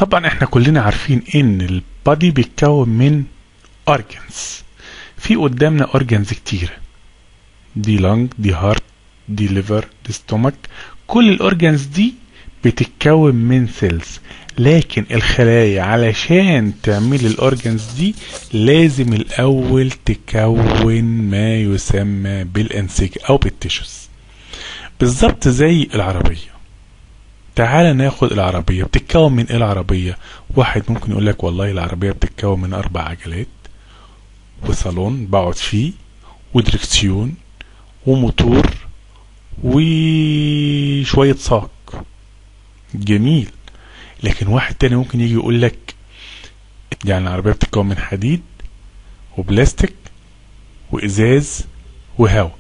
طبعا احنا كلنا عارفين ان البادي بيتكون من اورجنز في قدامنا اورجنز كتيرة دي لانج دي هارت دي ليفر دي ستومك كل الاورجنز دي بتتكون من سيلز لكن الخلايا علشان تعمل الاورجنز دي لازم الاول تكون ما يسمى بالانسجه او بالتيشوز بالظبط زي العربيه تعال ناخد العربيه بتتكون من ايه العربيه واحد ممكن يقول لك والله العربيه بتتكون من اربع عجلات وصالون بقعد فيه ودركسيون وموتور وشويه ساق جميل لكن واحد تاني ممكن يجي يقول لك يعني العربية بتتكون من حديد وبلاستيك وإزاز وهواء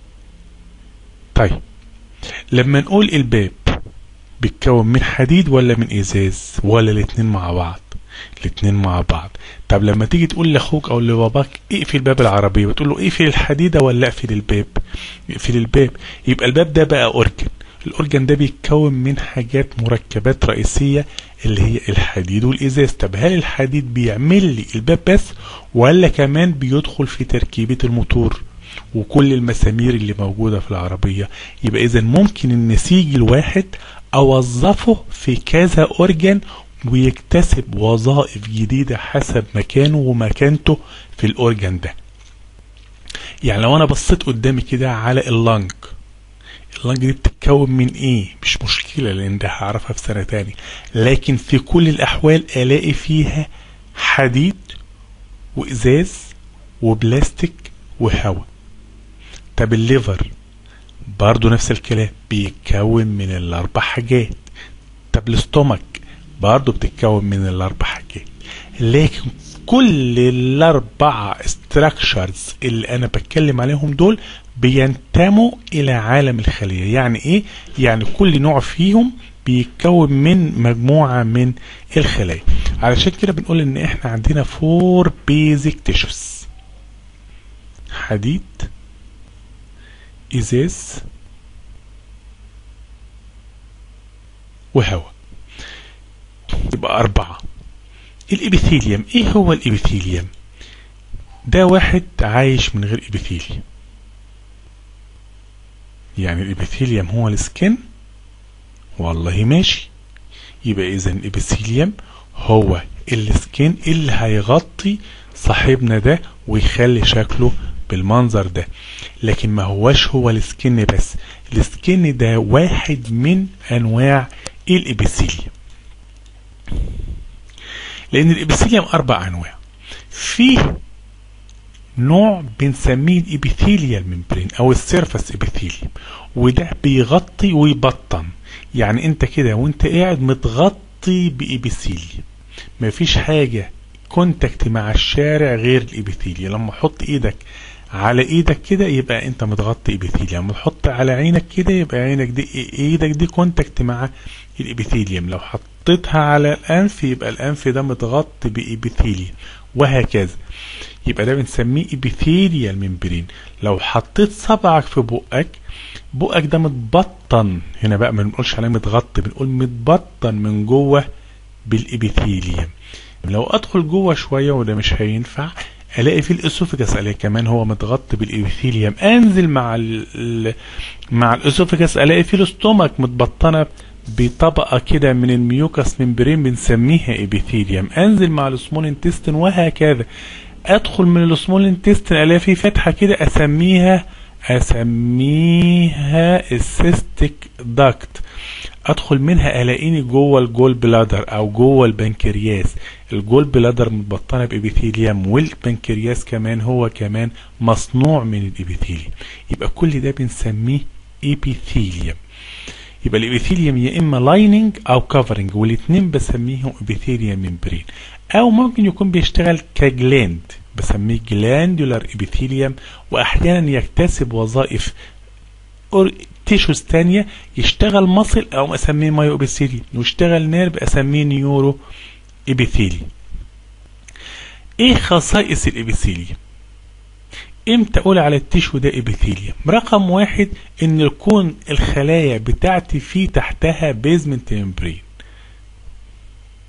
طيب لما نقول الباب بيتكون من حديد ولا من إزاز ولا الاتنين مع بعض الاتنين مع بعض طب لما تيجي تقول لاخوك او لباباك اقفل باب العربية بتقول له اقفل الحديدة ولا اقفل الباب اقفل الباب يبقى الباب ده بقى اورجن الاورجن ده بيتكون من حاجات مركبات رئيسية اللي هي الحديد والازاز طب هل الحديد بيعمل لي الباب بس ولا كمان بيدخل في تركيبة الموتور وكل المسامير اللي موجودة في العربية يبقى اذا ممكن النسيج الواحد اوظفه في كذا اورجن ويكتسب وظائف جديدة حسب مكانه ومكانته في الاورجن ده يعني لو انا بصيت قدامي كده على اللنج اللنج دي بتتكون من ايه مش مشكلة لان ده هعرفها في سنة تاني لكن في كل الاحوال الاقي فيها حديد وازاز وبلاستيك وهواء طب الليفر برضو نفس الكلام بيتكون من الاربع حاجات طب الاستومك برضو بتتكون من الاربع حاجات لكن كل الاربع structures اللي انا بتكلم عليهم دول بينتموا الى عالم الخلية يعني ايه يعني كل نوع فيهم بيتكون من مجموعة من الخلايا علشان كده بنقول ان احنا عندنا فور بيزك تيشوز حديد ازاز وهواء يبقى أربعة الإبيثيليوم إيه هو الإبيثيليوم؟ ده واحد عايش من غير إبيثيليوم يعني الإبيثيليوم هو السكن والله ماشي يبقى إذا الإبيثيليوم هو السكن اللي هيغطي صاحبنا ده ويخلي شكله بالمنظر ده لكن ما هوش هو السكن بس السكن ده واحد من أنواع الإبيثيليوم لان الابيثيليوم اربع انواع فيه نوع بنسميه الابيثيليال ممبرين او السيرفس ابيثيليوم وده بيغطي ويبطن يعني انت كده وانت قاعد متغطي بابيثيليوم مفيش حاجة كونتاكت مع الشارع غير الابيثيليوم لما احط ايدك على ايدك كده يبقى انت متغطي ابيثيليوم لما تحط على عينك كده يبقى عينك دي ايدك دي كونتاكت مع الابيثيليوم لو حطيتها على الانف يبقى الانف ده متغطي بابيثيليوم وهكذا يبقى ده بنسميه ابيثيليال ممبرين لو حطيت صبعك في بقك بقك ده متبطن هنا بقى ما بنقولش عليه متغطي بنقول متبطن من جوه بالابيثيليوم لو ادخل جوه شويه وده مش هينفع الاقي في الاسوفجس الاقي كمان هو متغطي بالابيثيليوم انزل مع ال مع الاسوفجس الاقي في الاستومك متبطنه بطبقه كده من الميوكس ممبرين بنسميها ابيثيليوم انزل مع السمول انتستين وهكذا ادخل من السمول انتستين الاقي في فتحه كده اسميها اسميها السيستيك داكت ادخل منها الاقيني جوه الجول بلادر او جوه البنكرياس الجول بلادر متبطنه بابيثيليوم والبنكرياس كمان هو كمان مصنوع من الابيثيليوم يبقى كل ده بنسميه ابيثيليوم يبقى الابيثيليوم يا اما لايننج او كفرنج والاثنين بسميهم ابيثيليوم ممبرين او ممكن يكون بيشتغل كجلاند بسميه جلاندولار ابيثيليوم واحيانا يكتسب وظائف تيشوز تانية يشتغل مصل او اسميه مايو ابيثيليوم ويشتغل نيرف اسميه نيورو ابيثيليوم ايه خصائص الابيثيليوم امتى اقول على التيشو ده ابيثيليوم رقم واحد ان يكون الخلايا بتاعتي فيه تحتها بيزمنت ممبرين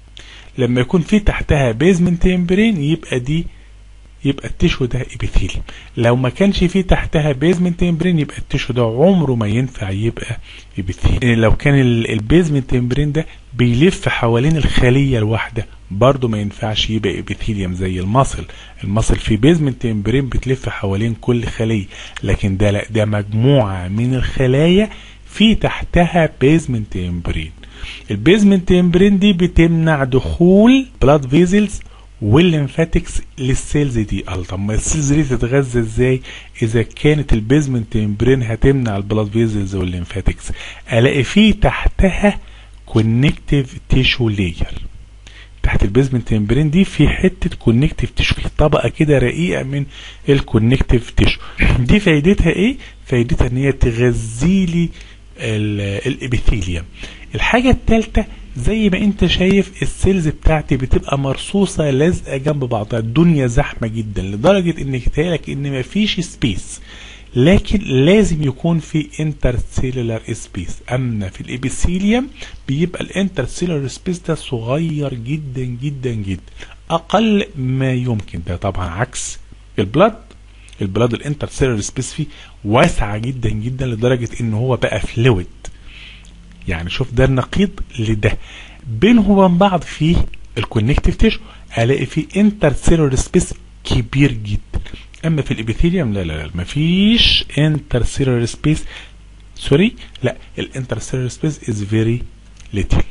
لما يكون في تحتها بيزمنت ممبرين يبقى دي يبقى التشو ده ابيثيليوم لو ما كانش فيه تحتها بيزمنت ممبرين يبقى التشو ده عمره ما ينفع يبقى ابيثيليوم لو كان البيزمنت ممبرين ده بيلف حوالين الخليه الواحده برضه ما ينفعش يبقى ابيثيليوم زي المصل المصل فيه بيزمنت ممبرين بتلف حوالين كل خليه لكن ده لا ده مجموعه من الخلايا في تحتها بيزمنت ممبرين البيزمنت ممبرين دي بتمنع دخول بلاد فيزلز والليمفاتكس للسيلز دي قال طب ما السيلز دي تتغذى ازاي اذا كانت البيزمنت ممبرين هتمنع البلاد فيزلز والليمفاتكس الاقي فيه تحتها كونكتيف تيشو لاير تحت البيزمنت ممبرين دي في حته كونكتيف تيشو في طبقه كده رقيقه من الكونكتيف تيشو دي فايدتها ايه فايدتها ان هي تغذي لي الابيثيليوم الحاجه الثالثه زي ما انت شايف السيلز بتاعتي بتبقى مرصوصة لازقة جنب بعضها الدنيا زحمة جدا لدرجة ان كتالك ان مفيش سبيس لكن لازم يكون في انترسيلولار سبيس اما في الابيثيليوم بيبقى الانترسيلولار سبيس ده صغير جدا جدا جدا اقل ما يمكن ده طبعا عكس البلد البلد الانترسيلولار سبيس فيه واسعة جدا جدا لدرجة ان هو بقى فلويد يعني شوف ده النقيض لده بينهم وبين بعض فيه الكونكتيف تيشو الاقي فيه انتر سيلولر سبيس كبير جدا اما في الابيثيليوم لا لا لا مفيش انتر سيلولر سبيس سوري لا الانتر سيلولر سبيس از فيري ليتل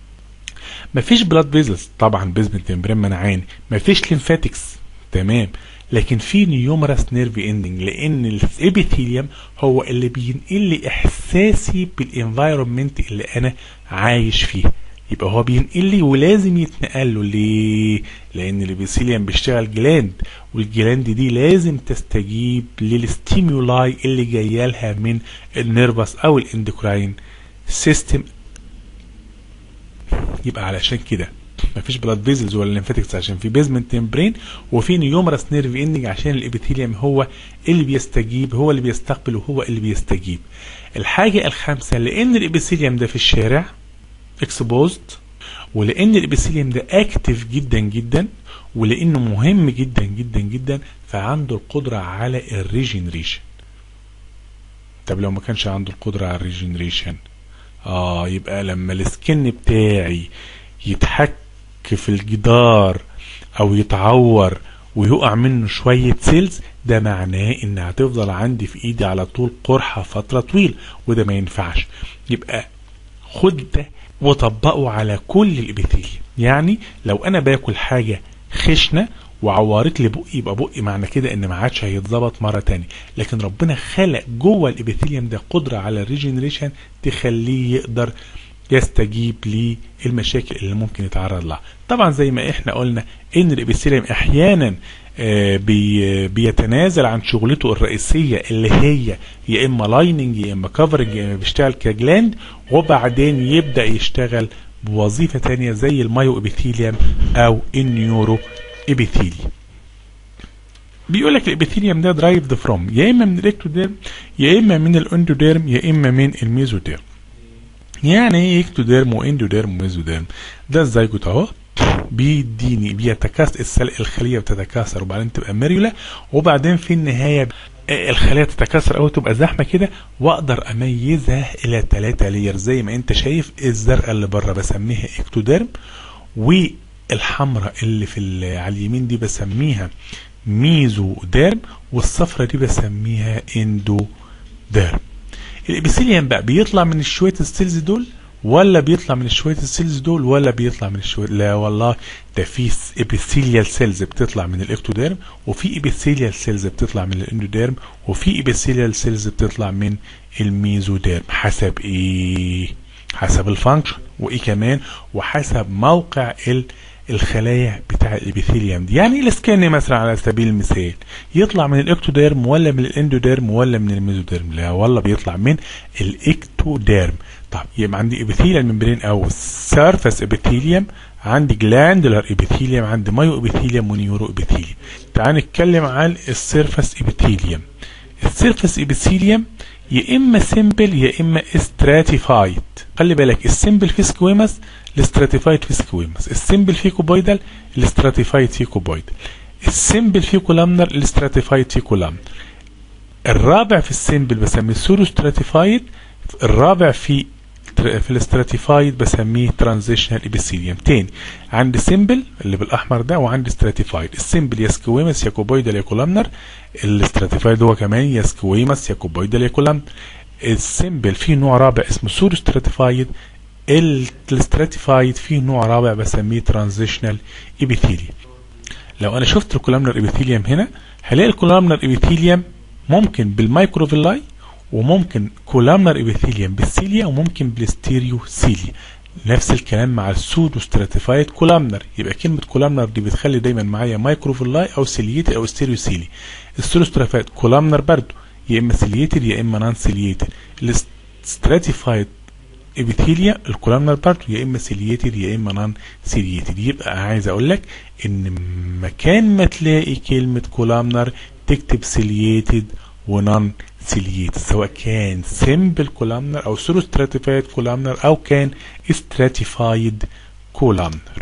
مفيش بلاد فيزلز طبعا بيزمنت ممبرين منعاني مفيش ليمفاتكس تمام لكن في نيومرس نيرف اندنج لان الابيثيليوم هو اللي بينقل لي احساسي بالانفايرمنت اللي انا عايش فيه يبقى هو بينقل لي ولازم يتنقل له ليه لان الابيثيليوم بيشتغل جلاند والجلاند دي لازم تستجيب للستيمولاي اللي جايه لها من النيرفس او الاندوكراين سيستم يبقى علشان كده مفيش بلاد فيزلز ولا ليمفاتكس عشان في بيزمنت ممبرين وفي نيومرس نيرف اندنج عشان الابيثيليوم هو اللي بيستجيب هو اللي بيستقبل وهو اللي بيستجيب الحاجه الخامسه لان الابيثيليوم ده في الشارع اكسبوزد ولان الابيثيليوم ده اكتف جدا جدا ولانه مهم جدا جدا جدا فعنده القدره على الريجنريشن طب لو ما كانش عنده القدره على الريجنريشن اه يبقى لما السكن بتاعي يتحك في الجدار او يتعور ويقع منه شوية سيلز ده معناه ان هتفضل عندي في ايدي على طول قرحة فترة طويلة وده ما ينفعش يبقى خد ده وطبقه على كل الابيثيليوم يعني لو انا باكل حاجة خشنة وعورت لي بقي يبقى بقي معنى كده ان ما عادش هيتظبط مره تاني لكن ربنا خلق جوه الابيثيليوم ده قدره على الريجنريشن تخليه يقدر يستجيب للمشاكل اللي ممكن يتعرض لها طبعا زي ما احنا قلنا ان الابيثيليوم احيانا بي بيتنازل عن شغلته الرئيسيه اللي هي يا اما لايننج يا اما كفرنج يا اما بيشتغل كجلاند وبعدين يبدا يشتغل بوظيفه تانية زي المايو ابيثيليوم او النيورو ابيثيليوم بيقول لك الابيثيليوم ده درايفد فروم يا اما من الاكتوديرم يا اما من الاندوديرم يا اما من الميزوديرم يعني ايه اكتوديرم واندوديرم وميزوديرم ده الزيجوت اهو بيديني بيتكاثر الخليه بتتكاثر وبعدين تبقى ميريولا وبعدين في النهايه الخليه تتكاثر او تبقى زحمه كده واقدر اميزها الى ثلاثه لير زي ما انت شايف الزرقاء اللي بره بسميها اكتوديرم والحمراء اللي في على اليمين دي بسميها ميزوديرم والصفرة دي بسميها اندوديرم الابيثيليوم بقى بيطلع من شويه السيلز دول ولا بيطلع من شويه السيلز دول ولا بيطلع من شويه لا والله ده في ابيثيليال سيلز بتطلع من الاكتوديرم وفي ابيثيليال سيلز بتطلع من الاندوديرم وفي ابيثيليال سيلز بتطلع من الميزوديرم حسب ايه حسب الفانكشن وايه كمان وحسب موقع ال الخلايا بتاع الابيثيليوم دي يعني الاسكان مثلا على سبيل المثال يطلع من الاكتوديرم ولا من الاندوديرم ولا من الميزوديرم لا والله بيطلع من الاكتوديرم طب يبقى عندي ابيثيليال ممبرين او سيرفس ابيثيليوم عندي جلاندولار ابيثيليوم عندي مايو ابيثيليوم ونيورو ابيثيليوم تعال نتكلم عن السيرفس ابيثيليوم السيرفس ابيثيليوم يا اما سيمبل يا اما استراتيفايد خلي بالك السيمبل في سكويمس الاستراتيفايد في سكويمس السمبل في كوبويدال الاستراتيفايد في كوبويدال السمبل في كولامنر الاستراتيفايد في كولامنر الرابع في السمبل بسميه سورو ستراتيفايد الرابع في في الاستراتيفايد بسميه ترانزيشنال ابيثيليوم تاني عندي سمبل اللي بالاحمر ده وعندي ستراتيفايد السمبل يا سكويمس يا كوبويدال يا كولامنر الاستراتيفايد هو كمان يا سكويمس يا كوبويدال يا كولامنر السمبل فيه نوع رابع اسمه سورو ستراتيفايد الاستراتيفايد فيه نوع رابع بسميه ترانزيشنال ابيثيليوم لو انا شفت الكولامنر ابيثيليوم هنا هلاقي الكولامنر ابيثيليوم ممكن بالمايكروفيلاي وممكن كولامنر ابيثيليوم بالسيليا وممكن بالستيريو سيليا نفس الكلام مع السودو ستراتيفايد كولامنر يبقى كلمة كولامنر دي بتخلي دايما معايا مايكروفيلاي او سيليتد او ستيريو سيلي السودو ستراتيفايد كولامنر برضو يا اما سيليتد يا اما نان سيليتد الستراتيفايد ابيثيليا الكولامنر برضو يا اما سيليتد يا اما نان سيليتد يبقى عايز اقول لك ان مكان ما تلاقي كلمة كولامنر تكتب سيليتد ونان سيليت سواء كان سمبل كولامنر او سولو ستراتيفايد كولامنر او كان استراتيفايد كولامنر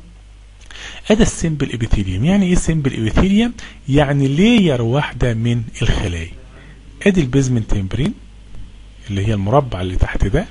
ادي السمبل ابيثيليوم يعني ايه سمبل ابيثيليوم يعني لاير واحده من الخلايا ادي البيزمنت تمبرين اللي هي المربع اللي تحت ده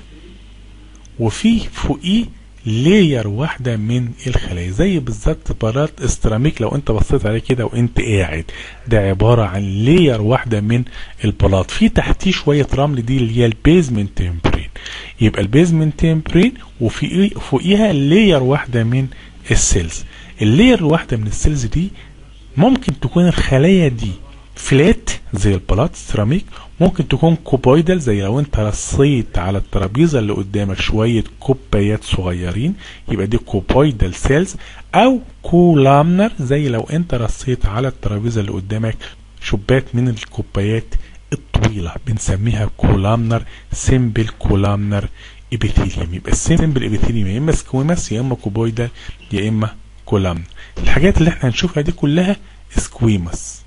وفي فوقيه لاير واحدة من الخلايا زي بالظبط بلاط استراميك لو انت بصيت عليه كده وانت قاعد ده عبارة عن لاير واحدة من البلاط في تحتيه شوية رمل دي اللي هي البيزمنت تمبرين يبقى البيزمنت تمبرين وفي فوقيها لاير واحدة من السيلز اللاير الواحدة من السيلز دي ممكن تكون الخلايا دي فلات زي البلاط سيراميك ممكن تكون كوبويدال زي لو انت رصيت على الترابيزه اللي قدامك شويه كوبايات صغيرين يبقى دي كوبويدال سيلز او كولامنر زي لو انت رصيت على الترابيزه اللي قدامك شباك من الكوبايات الطويله بنسميها كولامنر سيمبل كولامنر ابيثيليوم يبقى السيمبل ابيثيليوم يا اما سكويمس يا اما كوبويدال يا اما كولامنر الحاجات اللي احنا هنشوفها دي كلها سكويمس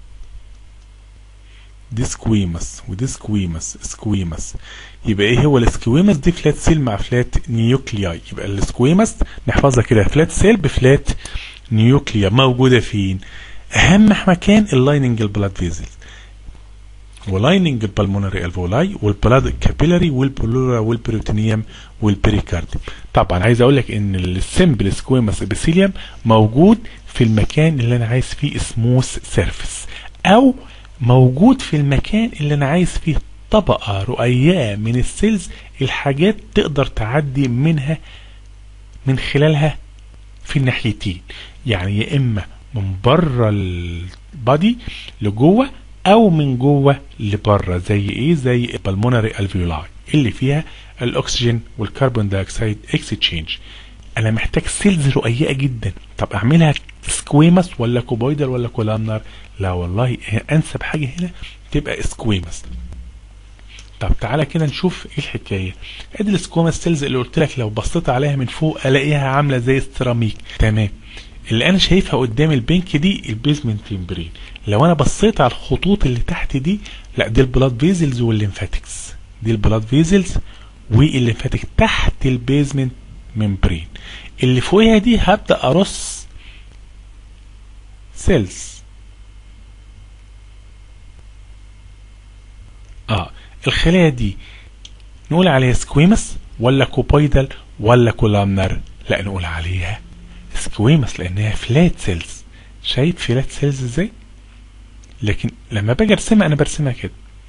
دي سكويمس ودي سكويمس سكويمس يبقى ايه هو السكويمس دي فلات سيل مع فلات نيوكلياي يبقى السكويمس نحفظها كده فلات سيل بفلات نيوكليا موجوده فين اهم مكان اللايننج البلاد فيزلز ولايننج البلمونري الفولاي والبلاد كابيلاري والبلورا والبروتينيوم والبريكارديوم طبعا عايز اقول لك ان السمبل سكويمس ابيثيليوم موجود في المكان اللي انا عايز فيه سموث سيرفيس او موجود في المكان اللي انا عايز فيه طبقة رؤية من السيلز الحاجات تقدر تعدي منها من خلالها في الناحيتين يعني يا اما من بره البادي لجوه او من جوه لبره زي ايه زي البلمونري الفيولاي اللي فيها الاكسجين والكربون دايوكسيد اكسشينج انا محتاج سيلز رقيقه جدا طب اعملها سكويمس ولا كوبويدال ولا كولامنر لا والله انسب حاجه هنا تبقى سكويمس طب تعالى كده نشوف ايه الحكايه ادي السكويمس سيلز اللي قلت لك لو بصيت عليها من فوق الاقيها عامله زي السيراميك تمام اللي انا شايفها قدام البنك دي البيزمنت تمبرين لو انا بصيت على الخطوط اللي تحت دي لا دي البلاد فيزلز والليمفاتكس دي البلاد فيزلز والليمفاتيك تحت البيزمنت ممبرين اللي فوقها دي هبدا ارص سيلز اه الخلايا دي نقول عليها سكويمس ولا كوبويدال ولا كولامنر لا نقول عليها سكويمس لانها فلات سيلز شايف فلات سيلز ازاي لكن لما باجي ارسمها انا برسمها كده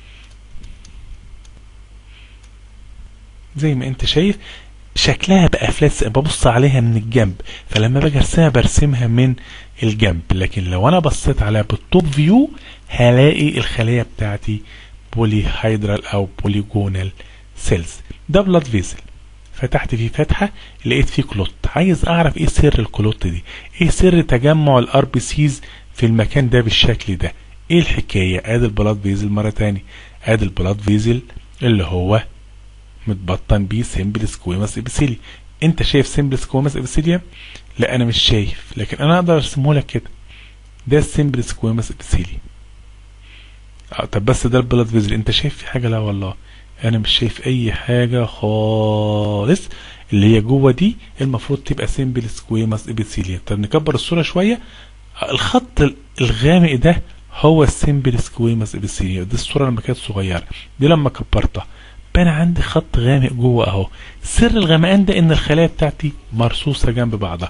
زي ما انت شايف شكلها بقى فلات ببص عليها من الجنب فلما باجي ارسمها برسمها من الجنب لكن لو انا بصيت عليها بالتوب فيو هلاقي الخليه بتاعتي بولي هيدرال او بوليجونال سيلز ده بلاد فيزل فتحت فيه فتحة لقيت فيه كلوت عايز اعرف ايه سر الكلوت دي ايه سر تجمع الار بي سيز في المكان ده بالشكل ده ايه الحكاية ادي البلاد فيزل مرة تاني ادي البلاد فيزل اللي هو متبطن بيه سيمبل سكويمس ابيثيلي انت شايف سيمبل سكويمس ابيثيليوم لا انا مش شايف لكن انا اقدر ارسمه لك كده ده السيمبل سكويمس ابيثيلي اه طب بس ده البلاد فيزل انت شايف في حاجه لا والله انا مش شايف اي حاجه خالص اللي هي جوه دي المفروض تبقى سيمبل سكويماس ابيثيليوم طب نكبر الصوره شويه الخط الغامق ده هو السيمبل سكويماس ابيثيليوم دي الصوره لما كانت صغيره دي لما كبرتها بان عندي خط غامق جوه اهو سر الغمقان ده ان الخلايا بتاعتي مرصوصه جنب بعضها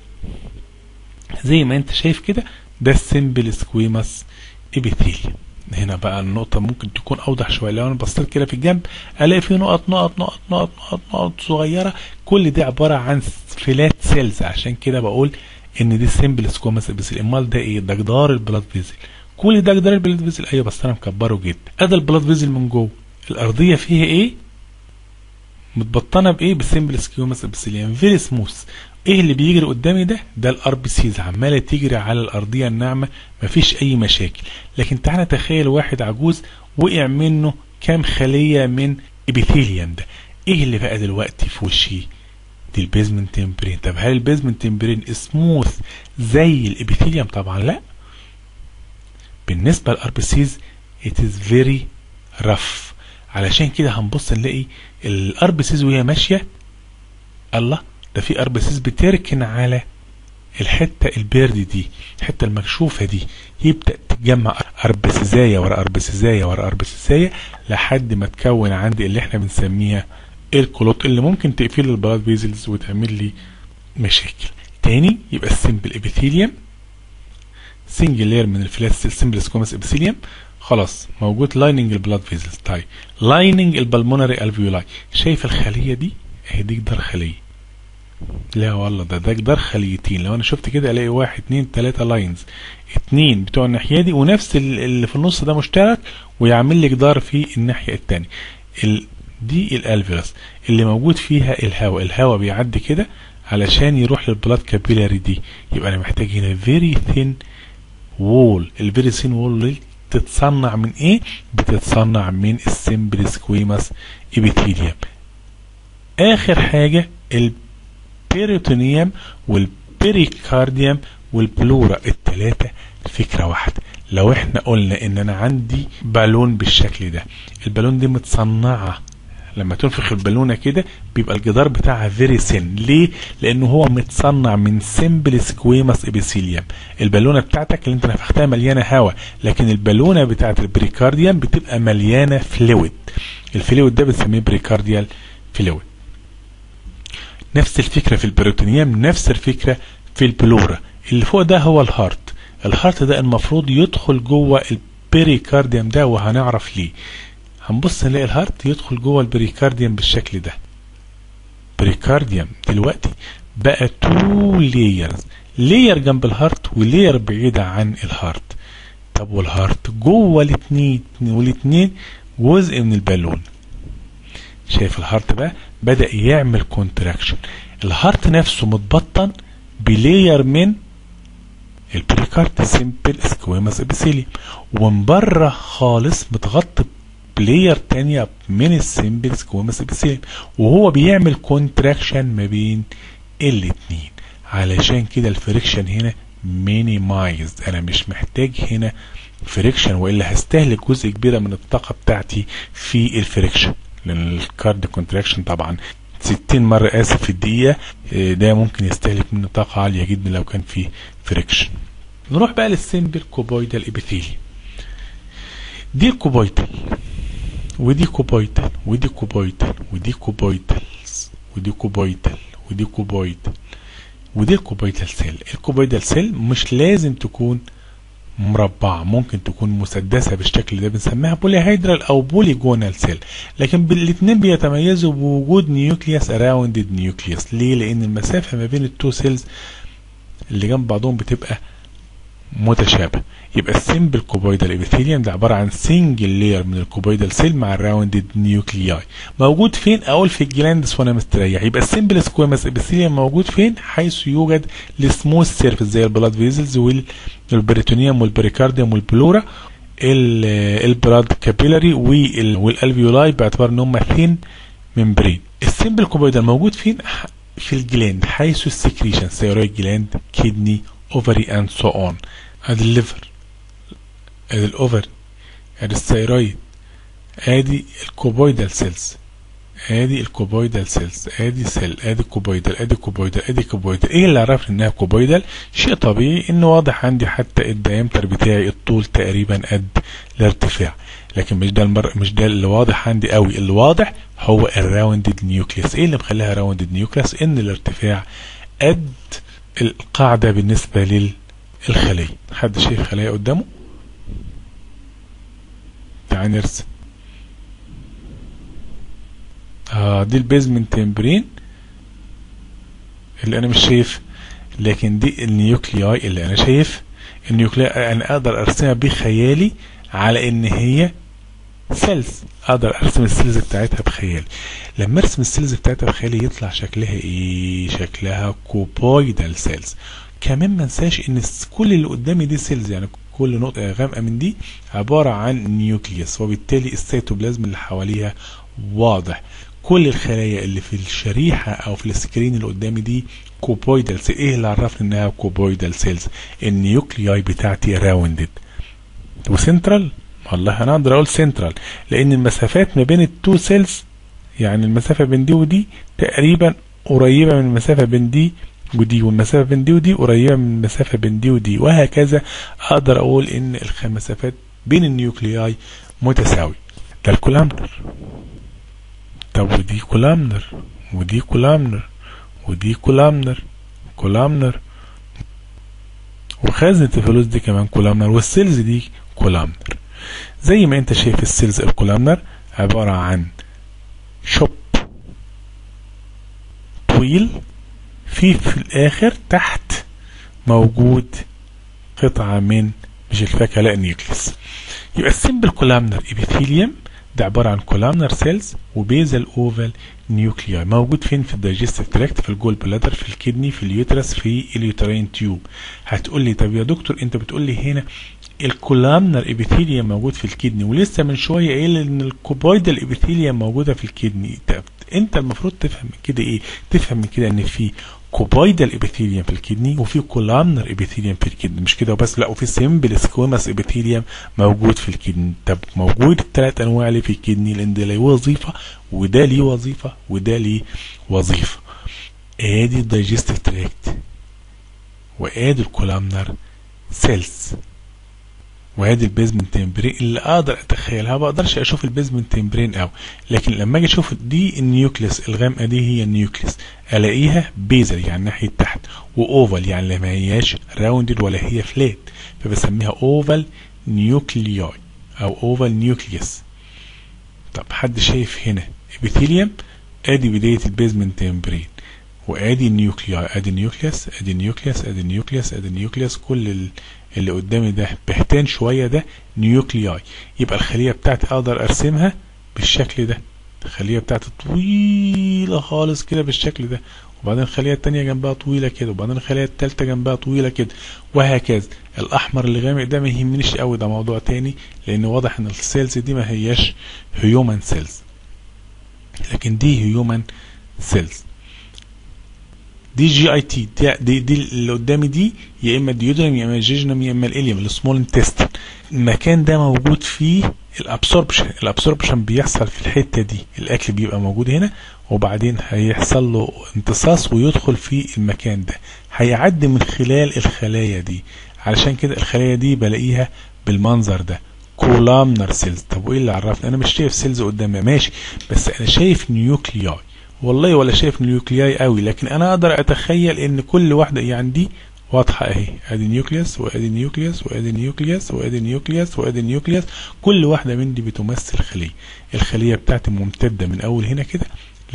زي ما انت شايف كده ده السيمبل سكويماس ابيثيليوم هنا بقى النقطة ممكن تكون أوضح شوية لو أنا بصيت كده في الجنب ألاقي في نقط نقط نقط نقط نقط نقط صغيرة كل دي عبارة عن فلات سيلز عشان كده بقول إن دي سيمبل سكوماس ابيثيليوم أمال ده إيه؟ ده جدار البلاد فيزل كل ده جدار البلاد فيزل أيوه بس أنا مكبره جدا أدا البلاد فيزل من جوه الأرضية فيها إيه؟ متبطنة بإيه؟ بسيمبل سكوماس ابيثيليوم فيري سموث ايه اللي بيجري قدامي ده ده الار بي سيز عماله تجري على الارضيه الناعمه مفيش اي مشاكل لكن تعالى تخيل واحد عجوز وقع منه كام خليه من ابيثيليوم ده ايه اللي بقى دلوقتي في وشي دي البيزمنت تمبرين طب هل البيزمنت تمبرين سموث زي الابيثيليوم طبعا لا بالنسبه للار بي سيز it is very rough علشان كده هنبص نلاقي الار بي سيز وهي ماشيه الله ده في اربسيس بتركن على الحته البيرد دي الحته المكشوفه دي يبدا تتجمع اربسيزايه ورا اربسيزايه ورا اربسيزايه لحد ما تكون عندي اللي احنا بنسميها الكلوت اللي ممكن تقفل البلاد فيزلز وتعمل لي مشاكل تاني يبقى السمبل ابيثيليوم سنجل لاير من الفلات السمبل سكومس ابيثيليوم خلاص موجود لايننج البلاد فيزلز طيب لايننج البلمونري الفيولاي شايف الخليه دي اهي دي جدار خليه لا والله ده ده جدار خليتين لو انا شفت كده الاقي واحد اتنين تلاتة لاينز اتنين بتوع الناحية دي ونفس اللي في النص ده مشترك ويعمل لي جدار في الناحية التانية ال دي الالفيروس اللي موجود فيها الهواء الهواء بيعدي كده علشان يروح للبلاد كابيلاري دي يبقى انا محتاج هنا فيري ثين وول الفيري ثين وول تتصنع من ايه بتتصنع من السمبل سكويماس ابيثيليوم اخر حاجة البيريتونيوم والبيريكارديوم والبلورا التلاتة فكرة واحدة لو احنا قلنا ان انا عندي بالون بالشكل ده البالون دي متصنعة لما تنفخ البالونة كده بيبقى الجدار بتاعها فيري سن ليه؟ لانه هو متصنع من سمبل سكويماس ابيثيليوم البالونة بتاعتك اللي انت نفختها مليانة هواء لكن البالونة بتاعت البريكارديوم بتبقى مليانة فلويد الفلويد ده بنسميه بريكارديال فلويد نفس الفكرة في البروتينيوم نفس الفكرة في البلورا اللي فوق ده هو الهارت الهارت ده المفروض يدخل جوه البريكارديوم ده وهنعرف ليه هنبص نلاقي الهارت يدخل جوه البريكارديوم بالشكل ده بريكارديوم دلوقتي بقى تو لايرز لاير جنب الهارت ولير بعيدة عن الهارت طب والهارت جوه الاتنين والاتنين جزء من البالون شايف الهارت بقى بدأ يعمل كونتراكشن الهارت نفسه متبطن بلاير من البريكارد سيمبل سكويماس ابيثيليوم ومن بره خالص متغطي بلاير تانية من السيمبل سكويماس ابيثيليوم وهو بيعمل كونتراكشن ما بين الاتنين علشان كده الفريكشن هنا مينيمايزد انا مش محتاج هنا فريكشن والا هستهلك جزء كبيره من الطاقه بتاعتي في الفريكشن لان الكارد كونتراكشن طبعا 60 مرة اسف في الدقيقة ده ممكن يستهلك منه طاقة عالية جدا لو كان فيه فريكشن نروح بقى للسيمبل كوبويدال ابيثيلي دي كوبويدال ودي كوبويدال ودي كوبويدال ودي كوبويدال ودي كوبويدال ودي كوبويدال ودي الكوبويدال سيل الكوبويدال سيل مش لازم تكون مربعة ممكن تكون مسدسة بالشكل ده بنسميها بوليهيدرال او بوليجونال سيل لكن الاثنين بيتميزوا بوجود نيوكليوس اراوندد نيوكليوس ليه لان المسافة ما بين التو سيلز اللي جنب بعضهم بتبقى متشابه يبقى السيمبل كوبويدال ابيثيليوم ده عباره عن سنجل لاير من الكوبويدال سيل مع الراوندد نيوكلياي موجود فين اقول في الجلاندس وانا مستريح يبقى السيمبل سكويماس ابيثيليوم موجود فين حيث يوجد السموث سيرفيس زي البلاد فيزلز والبريتونيوم والبريكارديوم والبلورا البلاد كابيلاري والالفيولاي باعتبار ان هم ثين ممبرين السيمبل كوبويدال موجود فين في الجلاند حيث السكريشن ثيرويد جلاند كدني اوفري اند سو اون ادي الليفر ادي الاوفر ادي الثيرويد ادي الكوبويدال سيلز ادي الكوبويدال سيلز ادي سيل ادي كوبويدال ادي كوبويدال ادي كوبويدال ايه اللي عرفني انها كوبويدال شيء طبيعي انه واضح عندي حتى الدايمتر بتاعي الطول تقريبا قد الارتفاع لكن مش ده المر... مش ده اللي واضح عندي قوي اللي واضح هو الراوندد نيوكليس ايه اللي مخليها راوندد نيوكليس ان الارتفاع قد القاعدة بالنسبة للخلية حد شايف خلية قدامه تعال نرسم آه دي البيزمنت تمبرين اللي انا مش شايف لكن دي النيوكلياي اللي انا شايف النيوكلياي انا اقدر ارسمها بخيالي على ان هي سيلز اقدر ارسم السيلز بتاعتها بخيالي لما ارسم السيلز بتاعتها بخيالي يطلع شكلها ايه شكلها كوبويدال سيلز كمان ما انساش ان كل اللي قدامي دي سيلز يعني كل نقطة غامقة من دي عبارة عن نيوكليوس وبالتالي السيتوبلازم اللي حواليها واضح كل الخلايا اللي في الشريحة او في السكرين اللي قدامي دي كوبويدال سيل ايه اللي عرفني انها كوبويدال سيلز النيوكلياي بتاعتي راوندد وسنترال والله انا اقدر اقول سنترال لان المسافات ما بين التو سيلز يعني المسافة بين دي ودي تقريبا قريبة من المسافة بين دي ودي والمسافة بين دي ودي قريبة من المسافة بين دي ودي وهكذا اقدر اقول ان المسافات بين النيوكلياي متساوي ده الكولامنر طب ودي كولامنر ودي كولامنر ودي كولامنر كولامنر وخزنة الفلوس دي كمان كولامنر والسيلز دي كولامنر زي ما انت شايف السيلز الكولامنر عبارة عن شوب طويل في في الاخر تحت موجود قطعة من مش الفاكهة لا النيوكليس يبقى السيمبل كولامنر ابيثيليوم ده عبارة عن كولامنر سيلز وبيزل اوفال نيوكلياي موجود فين في الدايجستيف تراكت في الجول بلادر في الكدني في اليوترس في اليوترين تيوب هتقول لي طب يا دكتور انت بتقول لي هنا الكولامنر ابيثيليوم موجود في الكدني ولسه من شويه قايل ان الكوبويدال ابيثيليوم موجوده في الكدني انت المفروض تفهم من كده ايه تفهم من كده ان في كوبويدال ابيثيليوم في الكدني وفي كولامنر ابيثيليوم في الكدني مش كده وبس لا وفي سيمبل سكويماس ابيثيليوم موجود في الكدني طب موجود الثلاث انواع اللي في الكدني لان ده ليه وظيفه وده ليه وظيفه وده ليه وظيفه ادي الدايجستيف تراكت وادي الكولامنر سيلز وادي البيزمنت تمبرين اللي اقدر اتخيلها ما بقدرش اشوف البيزمنت تمبرين قوي لكن لما اجي اشوف دي النيوكليس الغامقه دي هي النيوكليس الاقيها بيزل يعني ناحيه تحت واوفال يعني ما هياش راوندد ولا هي فلات فبسميها اوفال نيوكلياي او اوفال نيوكليوس طب حد شايف هنا ابيثيليوم ادي بدايه البيزمنت تمبرين وادي النيوكلياي ادي النيوكليوس ادي النيوكليوس ادي النيوكليوس ادي النيوكليوس كل اللي قدامي ده بهتان شوية ده نيوكلياي يبقى الخلية بتاعتي اقدر ارسمها بالشكل ده الخلية بتاعتي طويلة خالص كده بالشكل ده وبعدين الخلية التانية جنبها طويلة كده وبعدين الخلية التالتة جنبها طويلة كده وهكذا الأحمر اللي غامق ده ما يهمنيش قوي ده موضوع تاني لأن واضح إن السيلز دي ما هياش هيومن سيلز لكن دي هيومن سيلز دي جي اي تي دي, دي, دي اللي قدامي دي يا اما الديودرم يا اما الجيجنم يا اما الاليوم السمول انتستين المكان ده موجود فيه الابسوربشن الابسوربشن بيحصل في الحته دي الاكل بيبقى موجود هنا وبعدين هيحصل له امتصاص ويدخل في المكان ده هيعدي من خلال الخلايا دي علشان كده الخلايا دي بلاقيها بالمنظر ده كولامنر سيلز طب وايه اللي عرفني انا مش شايف سيلز قدامي ماشي بس انا شايف نيوكلياي والله ولا شايف نيوكلياي قوي لكن انا اقدر اتخيل ان كل واحده يعني دي واضحه اهي ادي نيوكليوس وادي نيوكليوس وادي نيوكليوس وادي نيوكليوس وادي نيوكليوس كل واحده من دي بتمثل خليه الخليه بتاعتي ممتده من اول هنا كده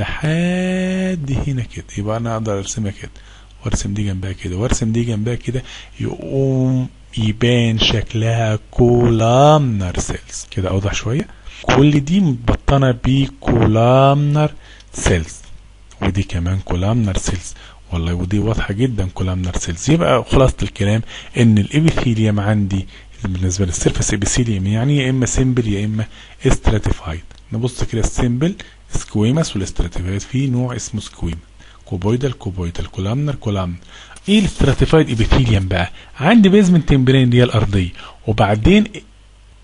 لحد هنا كده يبقى انا اقدر ارسمها كده وارسم دي جنبها كده وارسم دي جنبها كده يقوم يبان شكلها كولامنر سيلز كده اوضح شويه كل دي مبطنه بكولامنر سيلز ودي كمان كولامنر سيلز والله ودي واضحه جدا كولامنر سيلز يبقى خلاصه الكلام ان الابيثيليوم عندي بالنسبه للسيرفس ابيثيليوم يعني يا اما سيمبل يا اما استراتيفايد نبص كده السيمبل سكويمس والاستراتيفايد في نوع اسمه سكويم كوبويدال كوبويدال كولامنر كولامنر ايه الاستراتيفايد ابيثيليوم بقى عندي بيزمنت تمبرين اللي هي الارضيه وبعدين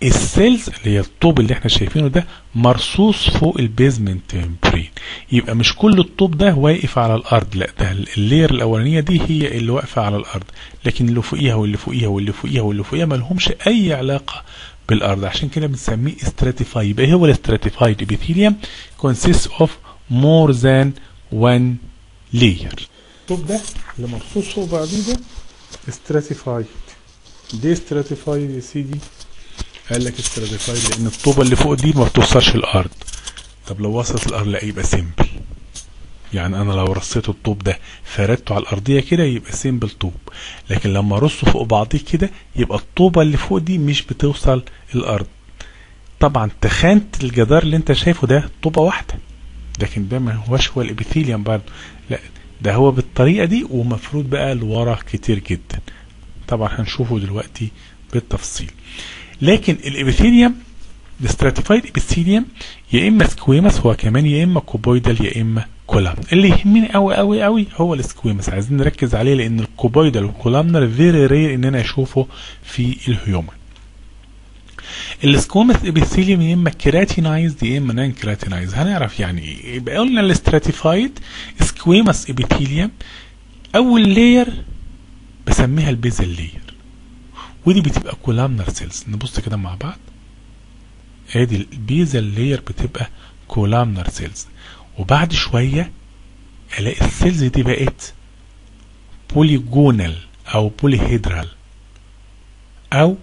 السيلز اللي هي الطوب اللي احنا شايفينه ده مرصوص فوق البيزمنت ممبرين يبقى مش كل الطوب ده واقف على الارض لا ده اللير الاولانيه دي هي اللي واقفه على الارض لكن اللي فوقيها واللي فوقيها واللي فوقيها واللي فوقيها ما لهمش اي علاقه بالارض عشان كده بنسميه استراتيفاي يبقى هو الاستراتيفايد ابيثيليوم consists of more than one layer الطوب ده اللي مرصوص فوق بعضيه ده استراتيفايد ليه استراتيفايد يا سيدي قال لك استراتيفايد لان الطوبه اللي فوق دي ما بتوصلش الارض طب لو وصلت الارض لا يبقى سيمبل يعني انا لو رصيت الطوب ده فردته على الارضيه كده يبقى سيمبل طوب لكن لما ارصه فوق بعضيه كده يبقى الطوبه اللي فوق دي مش بتوصل الارض طبعا تخانه الجدار اللي انت شايفه ده طوبه واحده لكن ده ما هوش هو الابيثيليوم برضه لا ده هو بالطريقه دي ومفروض بقى لورا كتير جدا طبعا هنشوفه دلوقتي بالتفصيل لكن الابيثيليوم الاستراتيفايد ابيثيليوم يا اما سكويمس هو كمان يا اما كوبويدال يا اما كولام اللي يهمني قوي قوي قوي هو السكويمس عايزين نركز عليه لان الكوبويدال والكولامنر فيري رير ان انا اشوفه في الهيومن السكومس ابيثيليوم يا اما كيراتينايزد يا اما نان كيراتينايزد هنعرف يعني ايه يبقى قلنا الاستراتيفايد سكويمس ابيثيليوم اول لاير بسميها البيزل لاير ودي بتبقى كولامنر سيلز نبص كده مع بعض ادي البيزل لاير بتبقى كولامنر سيلز وبعد شوية الاقي السيلز دي بقت بوليجونال او بوليهيدرال او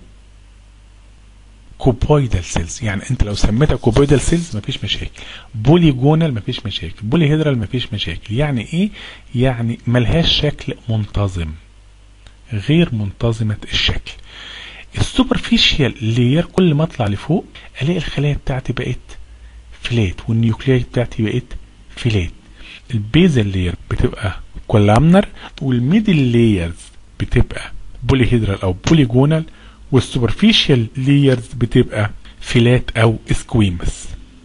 كوبويدال سيلز يعني انت لو سميتها كوبويدال سيلز مفيش مشاكل بوليجونال مفيش مشاكل بوليهيدرال مفيش مشاكل يعني ايه يعني ملهاش شكل منتظم غير منتظمة الشكل السوبرفيشال لير كل ما اطلع لفوق الاقي الخلايا بتاعتي بقت فلات والنيوكلياي بتاعتي بقت فلات البيزل لير بتبقى كولامنر والميدل لايرز بتبقى بوليهيدرال او بوليجونال والسوبرفيشال لايرز بتبقى فلات او سكويمس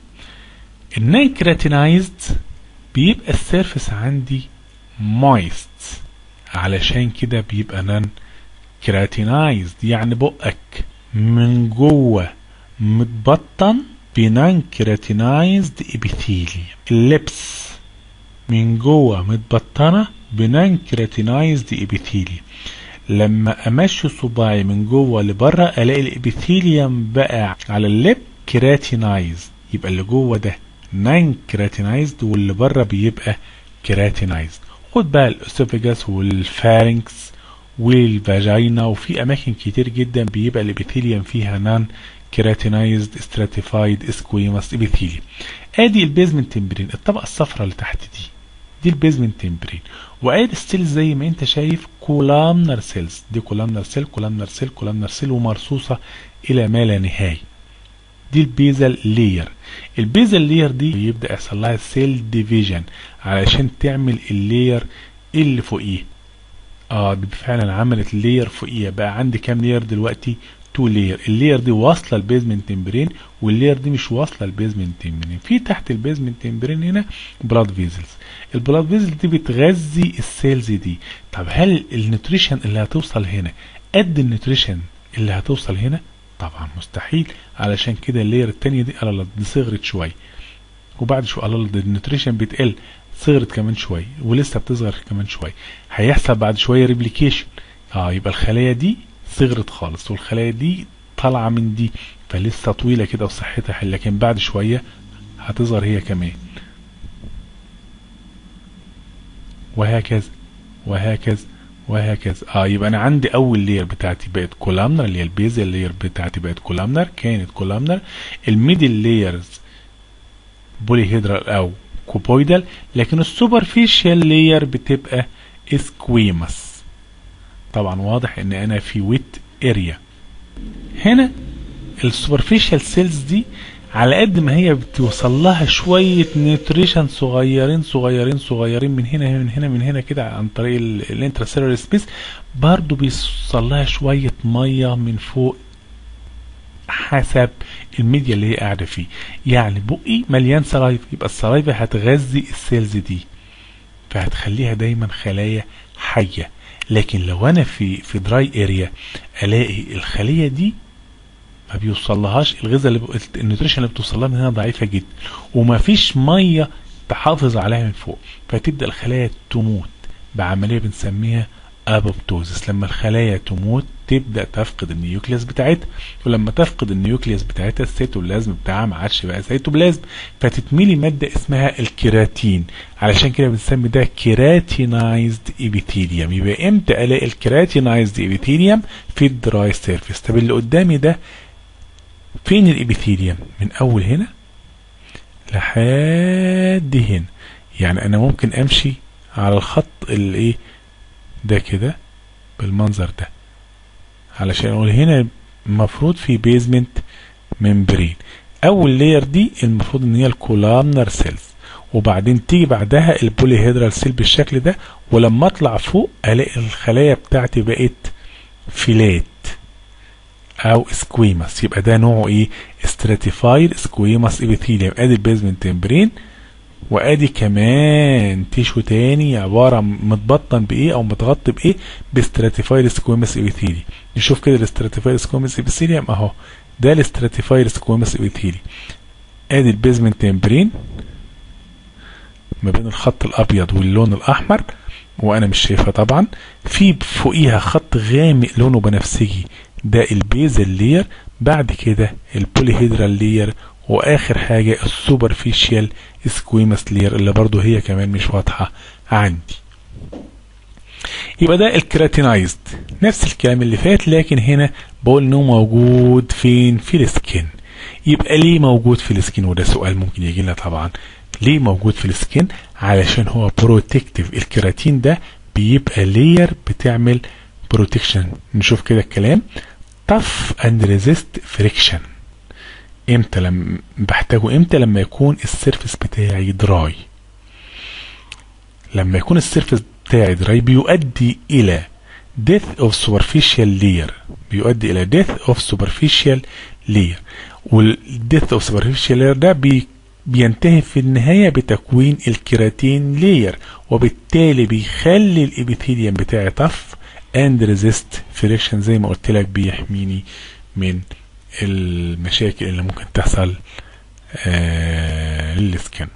النان كراتينايزد بيبقى السيرفس عندي مويست علشان كده بيبقى نان كراتينايزد يعني بقك من جوه متبطن بنان كراتينايزد ابيثيليوم اللبس من جوه متبطنه بنان كراتينايزد ابيثيليوم لما امشي صباعي من جوه لبره الاقي الابيثيليوم بقى على اللب كراتينايزد يبقى اللي جوه ده نان كراتينايزد واللي بره بيبقى كراتينايزد خد بقى الاسوفيجاس والفارنكس والفاجينا وفي اماكن كتير جدا بيبقى الابيثيليوم فيها نان كيراتينايزد ستراتيفايد سكويماس ابيثيليوم ادي البيزمنت تمبرين الطبقه الصفراء اللي تحت دي دي البيزمنت تمبرين وادي السيلز زي ما انت شايف كولامنر سيلز دي كولامنر سيل كولامنر سيل كولامنر سيل ومرصوصه الى ما لا نهايه دي البيزل لير البيزل لير دي بيبدا يحصل لها سيل ديفيجن علشان تعمل اللير اللي فوقيه اه دي فعلا عملت لير فوقيه بقى عندي كام لير دلوقتي تو لير اللير دي واصله البيزمنت تمبرين واللير دي مش واصله البيزمنت تمبرين في تحت البيزمنت تمبرين هنا بلاد فيزلز البلاد فيزلز دي بتغذي السيلز دي طب هل النيوتريشن اللي هتوصل هنا قد النيوتريشن اللي هتوصل هنا طبعا مستحيل علشان كده اللير التانية دي الله دي صغرت شويه وبعد شويه الله ده النيوتريشن بتقل صغرت كمان شويه ولسه بتصغر كمان شويه هيحصل بعد شويه ريبليكيشن اه يبقى الخلايا دي صغرت خالص والخلايا دي طالعه من دي فلسه طويله كده وصحتها حلوه لكن بعد شويه هتظهر هي كمان وهكذا وهكذا وهكذا اه يبقى انا عندي اول لير بتاعتي بقت كولامنر اللي هي البيزل لير بتاعتي بقت كولامنر كانت كولامنر الميدل ليرز بوليهيدرال او كوبويدال لكن السوبرفيشال لير بتبقى سكويمس طبعا واضح ان انا في ويت اريا هنا السوبرفيشال سيلز دي على قد ما هي بتوصل لها شوية نيوتريشن صغيرين صغيرين صغيرين من هنا من هنا من هنا كده عن طريق الانتراسيلولار سبيس برضو بيوصل لها شوية مية من فوق حسب الميديا اللي هي قاعدة فيه يعني بقي مليان سلايف يبقى السلايفة هتغذي السيلز دي فهتخليها دايما خلايا حية لكن لو انا في في دراي اريا الاقي الخلية دي ما بيوصلهاش الغذاء اللي ب... النيوتريشن اللي بتوصلها من هنا ضعيفه جدا ومفيش ميه تحافظ عليها من فوق فتبدا الخلايا تموت بعمليه بنسميها ابوبتوزس لما الخلايا تموت تبدا تفقد النيوكليوس بتاعتها ولما تفقد النيوكليوس بتاعتها السيتوبلازم بتاعها ما عادش بقى سيتوبلازم فتتملي ماده اسمها الكيراتين علشان كده بنسمي ده كيراتينايزد ايبيثيليوم يبقى امتى الاقي الكيراتينايزد ايبيثيليوم في الدراي سيرفيس طب اللي قدامي ده فين الابيثيليوم من اول هنا لحد هنا يعني انا ممكن امشي على الخط اللي ايه ده كده بالمنظر ده علشان اقول هنا المفروض في بيزمنت ممبرين اول لاير دي المفروض ان هي الكولامنر سيلز وبعدين تيجي بعدها البوليهيدرال سيل بالشكل ده ولما اطلع فوق الاقي الخلايا بتاعتي بقت فيلات او سكويماس يبقى ده نوعه ايه استراتيفايد سكويماس ابيثيليوم ادي البيزمنت ممبرين وادي كمان تيشو تاني عباره متبطن بايه او متغطي بايه باستراتيفايد سكويماس ابيثيلي نشوف كده الاستراتيفايد سكويماس ابيثيليوم اهو ده الاستراتيفايد سكويماس ابيثيلي ادي البيزمنت ممبرين ما بين الخط الابيض واللون الاحمر وانا مش شايفها طبعا في فوقيها خط غامق لونه بنفسجي ده البيزل لير بعد كده البوليهيدرال لير واخر حاجة السوبرفيشال سكويمس لير اللي برضو هي كمان مش واضحة عندي يبقى ده الكراتينايزد نفس الكلام اللي فات لكن هنا بقول انه موجود فين في السكين يبقى ليه موجود في السكين وده سؤال ممكن يجي لنا طبعا ليه موجود في السكين علشان هو بروتكتيف الكيراتين ده بيبقى لير بتعمل بروتكشن نشوف كده الكلام tough and resist friction امتى لما بحتاجه امتى لما يكون السيرفس بتاعي دراي لما يكون السيرفس بتاعي دراي بيؤدي الى death of superficial layer بيؤدي الى death of superficial layer والdeath of superficial layer ده بي بينتهي في النهاية بتكوين الكيراتين لاير وبالتالي بيخلي الابيثيليوم بتاعي طف اند ريزيست فريكشن زي ما قلت لك بيحميني من المشاكل اللي ممكن تحصل آه للسكن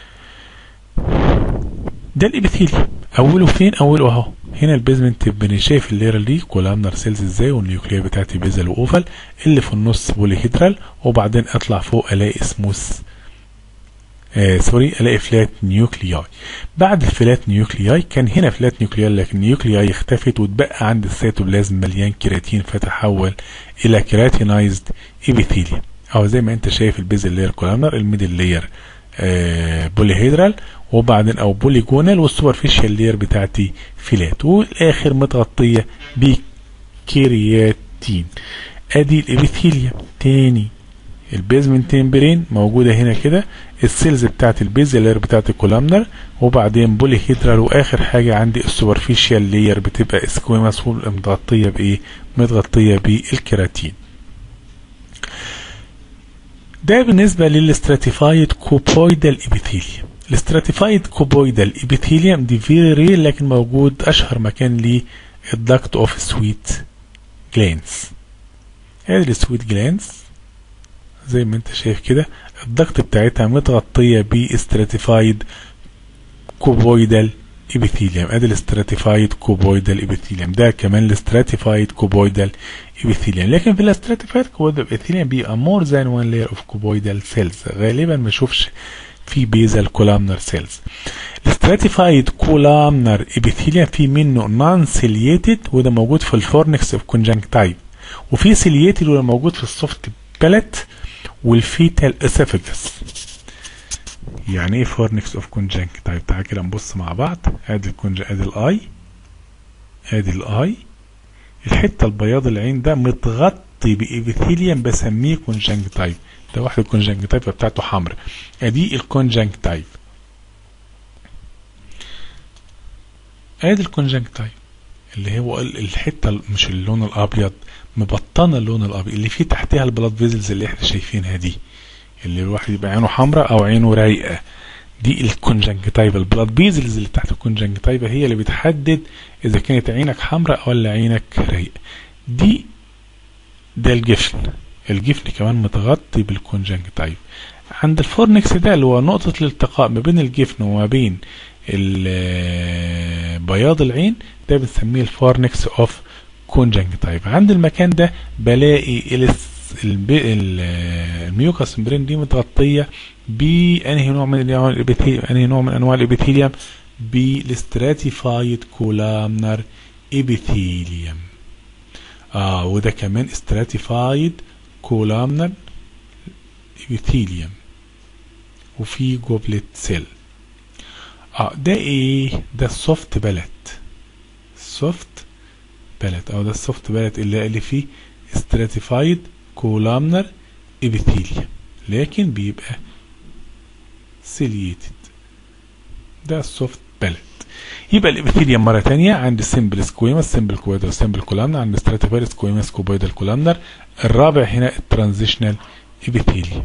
ده الابيثيليوم اوله فين اوله اهو هنا البيزمنت بني شايف اللير دي كولامنر سيلز ازاي والنيوكليا بتاعتي بيزل واوفال اللي في النص بوليهيدرال وبعدين اطلع فوق الاقي سموث آه سوري الاقي فلات نيوكلياي بعد الفلات نيوكلياي كان هنا فلات نيوكلياي لكن النيوكلياي اختفت واتبقى عند السيتوبلازم مليان كيراتين فتحول الى كيراتينايزد ايبيثيليوم او زي ما انت شايف البيزل لاير كولامنر الميدل لاير آه بوليهيدرال وبعدين او بوليجونال والسوبرفيشال لاير بتاعتي فيلات والاخر متغطيه بكرياتين ادي الابيثيليوم تاني البيزمنت تمبرين موجوده هنا كده السيلز بتاعت البيز لاير بتاعت الكولامنر وبعدين بولي هيدرال واخر حاجه عندي السوبرفيشال لاير بتبقى سكويماس متغطيه بايه متغطيه بالكيراتين ده بالنسبه للاستراتيفايد كوبويدال ابيثيليوم الاستراتيفايد كوبويدال ابيثيليوم دي فيري رير لكن موجود اشهر مكان ليه الدكت اوف سويت جلانس ادي السويت جلانس زي ما انت شايف كده الضغط بتاعتها متغطية باستراتيفايد كوبويدال ابيثيليوم ادي الاستراتيفايد كوبويدال ابيثيليوم ده كمان الاستراتيفايد كوبويدال ابيثيليوم لكن في الاستراتيفايد كوبويدال ابيثيليوم بيبقى مور ذان وان لاير اوف كوبويدال سيلز غالبا ما اشوفش في بيزال كولامنر سيلز الاستراتيفايد كولامنر ابيثيليوم في منه نون سيليتد وده موجود في الفورنكس اوف كونجنكتايف وفي سيليتد وده موجود في السوفت باليت والفيتال اسيفيكس يعني ايه فورنكس اوف كونجنكتايف تعال كده نبص مع بعض ادي الكونج ادي الاي ادي الاي الحته البياض العين ده متغطي بابيثيليوم بسميه كونجنكتايف ده واحد الكونجنكتايف بتاعته حمراء ادي الكونجنكتايف ادي الكونجنكتايف اللي هو الحته مش اللون الابيض مبطنه اللون الابيض اللي فيه تحتها البلاد فيزلز اللي احنا شايفينها دي اللي الواحد يبقى عينه حمراء او عينه رايقه دي الكونجنكتايفا البلاد فيزلز اللي تحت الكونجنكتايفا هي اللي بتحدد اذا كانت عينك حمراء ولا عينك رايقه دي ده الجفن الجفن كمان متغطي بالكونجنكتيف عند الفورنكس ده اللي هو نقطة الالتقاء ما بين الجفن وما بين بياض العين ده بنسميه الفورنكس اوف كونجنكتيف عند المكان ده بلاقي الميوكاس مبرين دي متغطية بأنهي نوع من انهي نوع من انواع الابيثيليوم بالستراتيفايد كولامنر ابيثيليوم اه وده كمان استراتيفايد كولامنر ابيثيليوم وفي جوبلت سيل اه ده ايه ده السوفت بلت سوفت بلت او ده السوفت بلت اللي اللي فيه استراتيفايد كولامنر ابيثيليوم لكن بيبقى سيليتد ده السوفت بلت يبقى الابيثيليوم مره ثانيه عند السمبل سكويما السمبل كويدر السمبل كولامنر عند ستراتيفايد سكويما سكوبويدال كولامنر الرابع هنا الترانزيشنال ابيثيليوم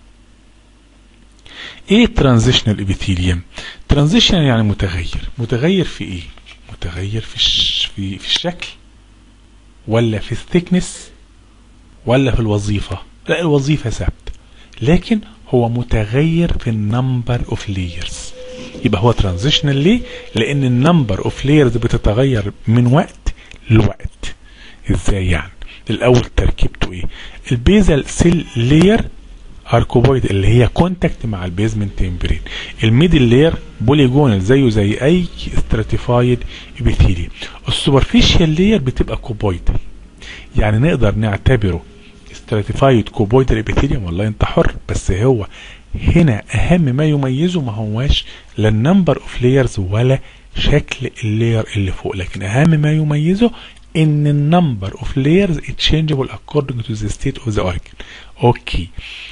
ايه الترانزيشنال ابيثيليوم ترانزيشنال يعني متغير متغير في ايه متغير في الش... في في الشكل ولا في الثيكنس ولا في الوظيفة لا الوظيفة ثابتة لكن هو متغير في النمبر اوف لايرز يبقى هو ترانزيشنال ليه لان النمبر اوف لايرز بتتغير من وقت لوقت ازاي يعني الاول تركيبته ايه البيزل سيل لاير اركوبويد اللي هي كونتاكت مع البيزمنت تمبرين الميدل لاير بوليجونال زيه زي اي ستراتيفايد ابيثيليوم السوبرفيشال لاير بتبقى كوبويدال يعني نقدر نعتبره ستراتيفايد كوبويدال ابيثيليوم والله انت حر بس هو هنا اهم ما يميزه ما هواش لا النمبر اوف لايرز ولا شكل اللاير اللي فوق لكن اهم ما يميزه ان النمبر اوف layers is changeable according to the state of the organ اوكي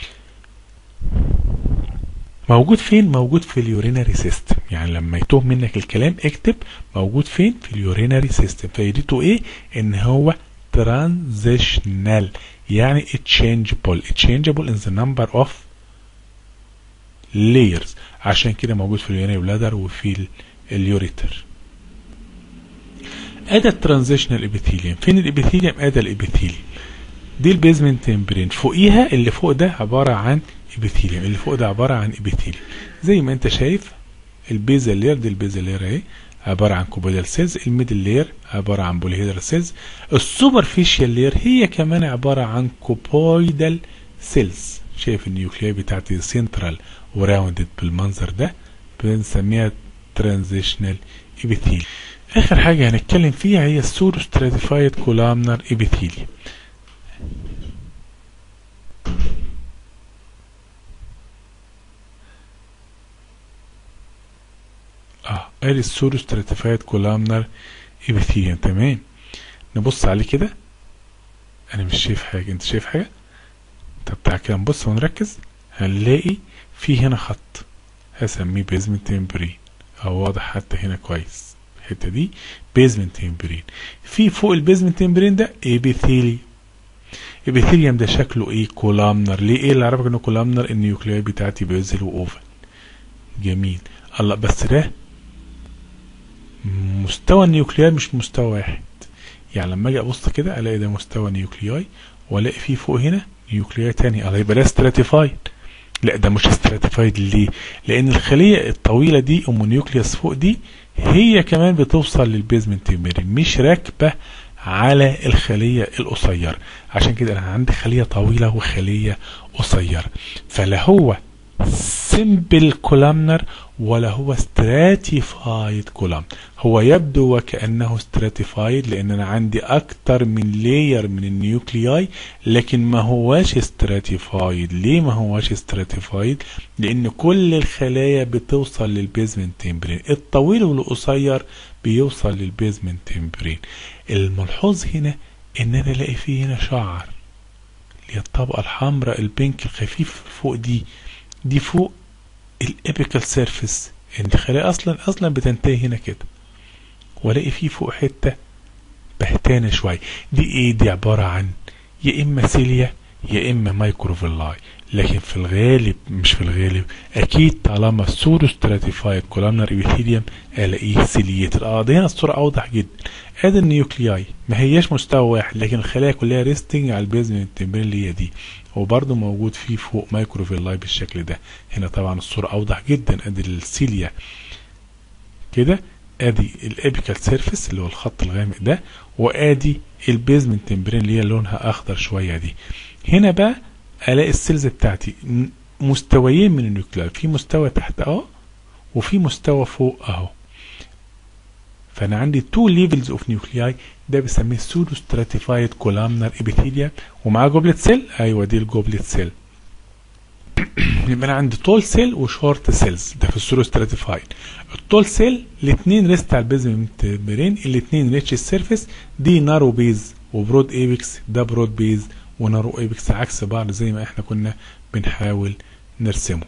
موجود فين موجود في اليورينري سيستم يعني لما يتوه منك الكلام اكتب موجود فين في اليورينري سيستم فايدته ايه ان هو ترانزيشنال يعني changeable changeable in the number of layers عشان كده موجود في اليورينري بلادر وفي اليوريتر ادى الترانزيشنال ابيثيليوم فين الابيثيليوم ادى الابيثيليوم دي البيزمنت تمبرين فوقيها اللي فوق ده عباره عن ابيثيليوم اللي فوق ده عباره عن ابيثيليوم زي ما انت شايف البيزل لير دي البيزل لير اهي عباره عن كوبيدال سيلز الميدل لير عباره عن بوليهيدرال سيلز السوبرفيشال لير هي كمان عباره عن كوبويدال سيلز شايف النيوكلياي بتاعتي سنترال وراوندد بالمنظر ده بنسميها ترانزيشنال ابيثيليوم اخر حاجه هنتكلم فيها هي السورو ستراتيفايد كولامنر ابيثيليوم اه ادي السورو ستراتيفايد كولامنر ابيثيليوم تمام نبص عليه كده انا مش شايف حاجه انت شايف حاجه طب تعالى كده نبص ونركز هنلاقي في هنا خط هسميه بيزمنت تمبرين او واضح حتى هنا كويس الحته دي بيزمنت تمبرين في فوق البيزمنت تمبرين ده ابيثيليوم ابيثيليوم ده شكله ايه كولامنر ليه ايه اللي عرفك انه كولامنر النيوكلياي بتاعتي بيزل واوفل جميل الله بس ده مستوى النيوكلياي مش مستوى واحد يعني لما اجي ابص كده الاقي ده مستوى نيوكلياي والاقي فيه فوق هنا نيوكلياي تاني الله يبقى ده ستراتيفايد لا ده مش ستراتيفايد ليه لان الخليه الطويله دي ام نيوكليوس فوق دي هي كمان بتوصل للبيزمنت تمبرين مش راكبه على الخليه القصيره عشان كده انا عندي خليه طويله وخليه قصيره فلا هو سمبل كولامنر ولا هو ستراتيفايد كولامنر هو يبدو وكأنه ستراتيفايد لأن أنا عندي أكتر من لاير من النيوكلياي لكن ما هواش ستراتيفايد ليه ما هواش ستراتيفايد لأن كل الخلايا بتوصل للبيزمنت تمبرين الطويل والقصير بيوصل للبيزمنت تمبرين الملحوظ هنا ان انا الاقي فيه هنا شعر اللي هي الطبقة الحمراء البينك الخفيف فوق دي دي فوق الابيكال سيرفيس انت خلايا اصلا اصلا بتنتهي هنا كده والاقي فيه فوق حته بهتانه شويه دي ايه دي عباره عن يا اما سيليا يا اما مايكروفيلاي لكن في الغالب مش في الغالب اكيد طالما سورو ستراتيفايد كولامنر ابيثيليوم الاقيه سيليتد اه دي هنا الصوره اوضح جدا ادي النيوكلياي ما هياش مستوى واحد لكن الخلايا كلها ريستنج على البيزمنت التمبرين اللي هي دي وبرده موجود فيه فوق مايكروفيلاي بالشكل ده هنا طبعا الصوره اوضح جدا ادي السيليا كده ادي الابيكال سيرفيس اللي هو الخط الغامق ده وادي البيزمنت تمبرين اللي هي لونها اخضر شويه دي هنا بقى الاقي السيلز بتاعتي مستويين من النيوكلياي في مستوى تحت اهو وفي مستوى فوق اهو فانا عندي تو ليفلز اوف نيوكلياي ده بسميه سودو ستراتيفايد كولامنر ابيثيليا ومعاه جوبلت سيل ايوه دي الجوبلت سيل يبقى انا عندي تول سيل وشورت سيلز ده في السودو ستراتيفايد التول سيل الاثنين ريست على البيزمنت برين الاثنين ريتش السيرفيس دي نارو بيز وبرود ايبكس ده برود بيز ونارو ايبكس عكس بعض زي ما احنا كنا بنحاول نرسمه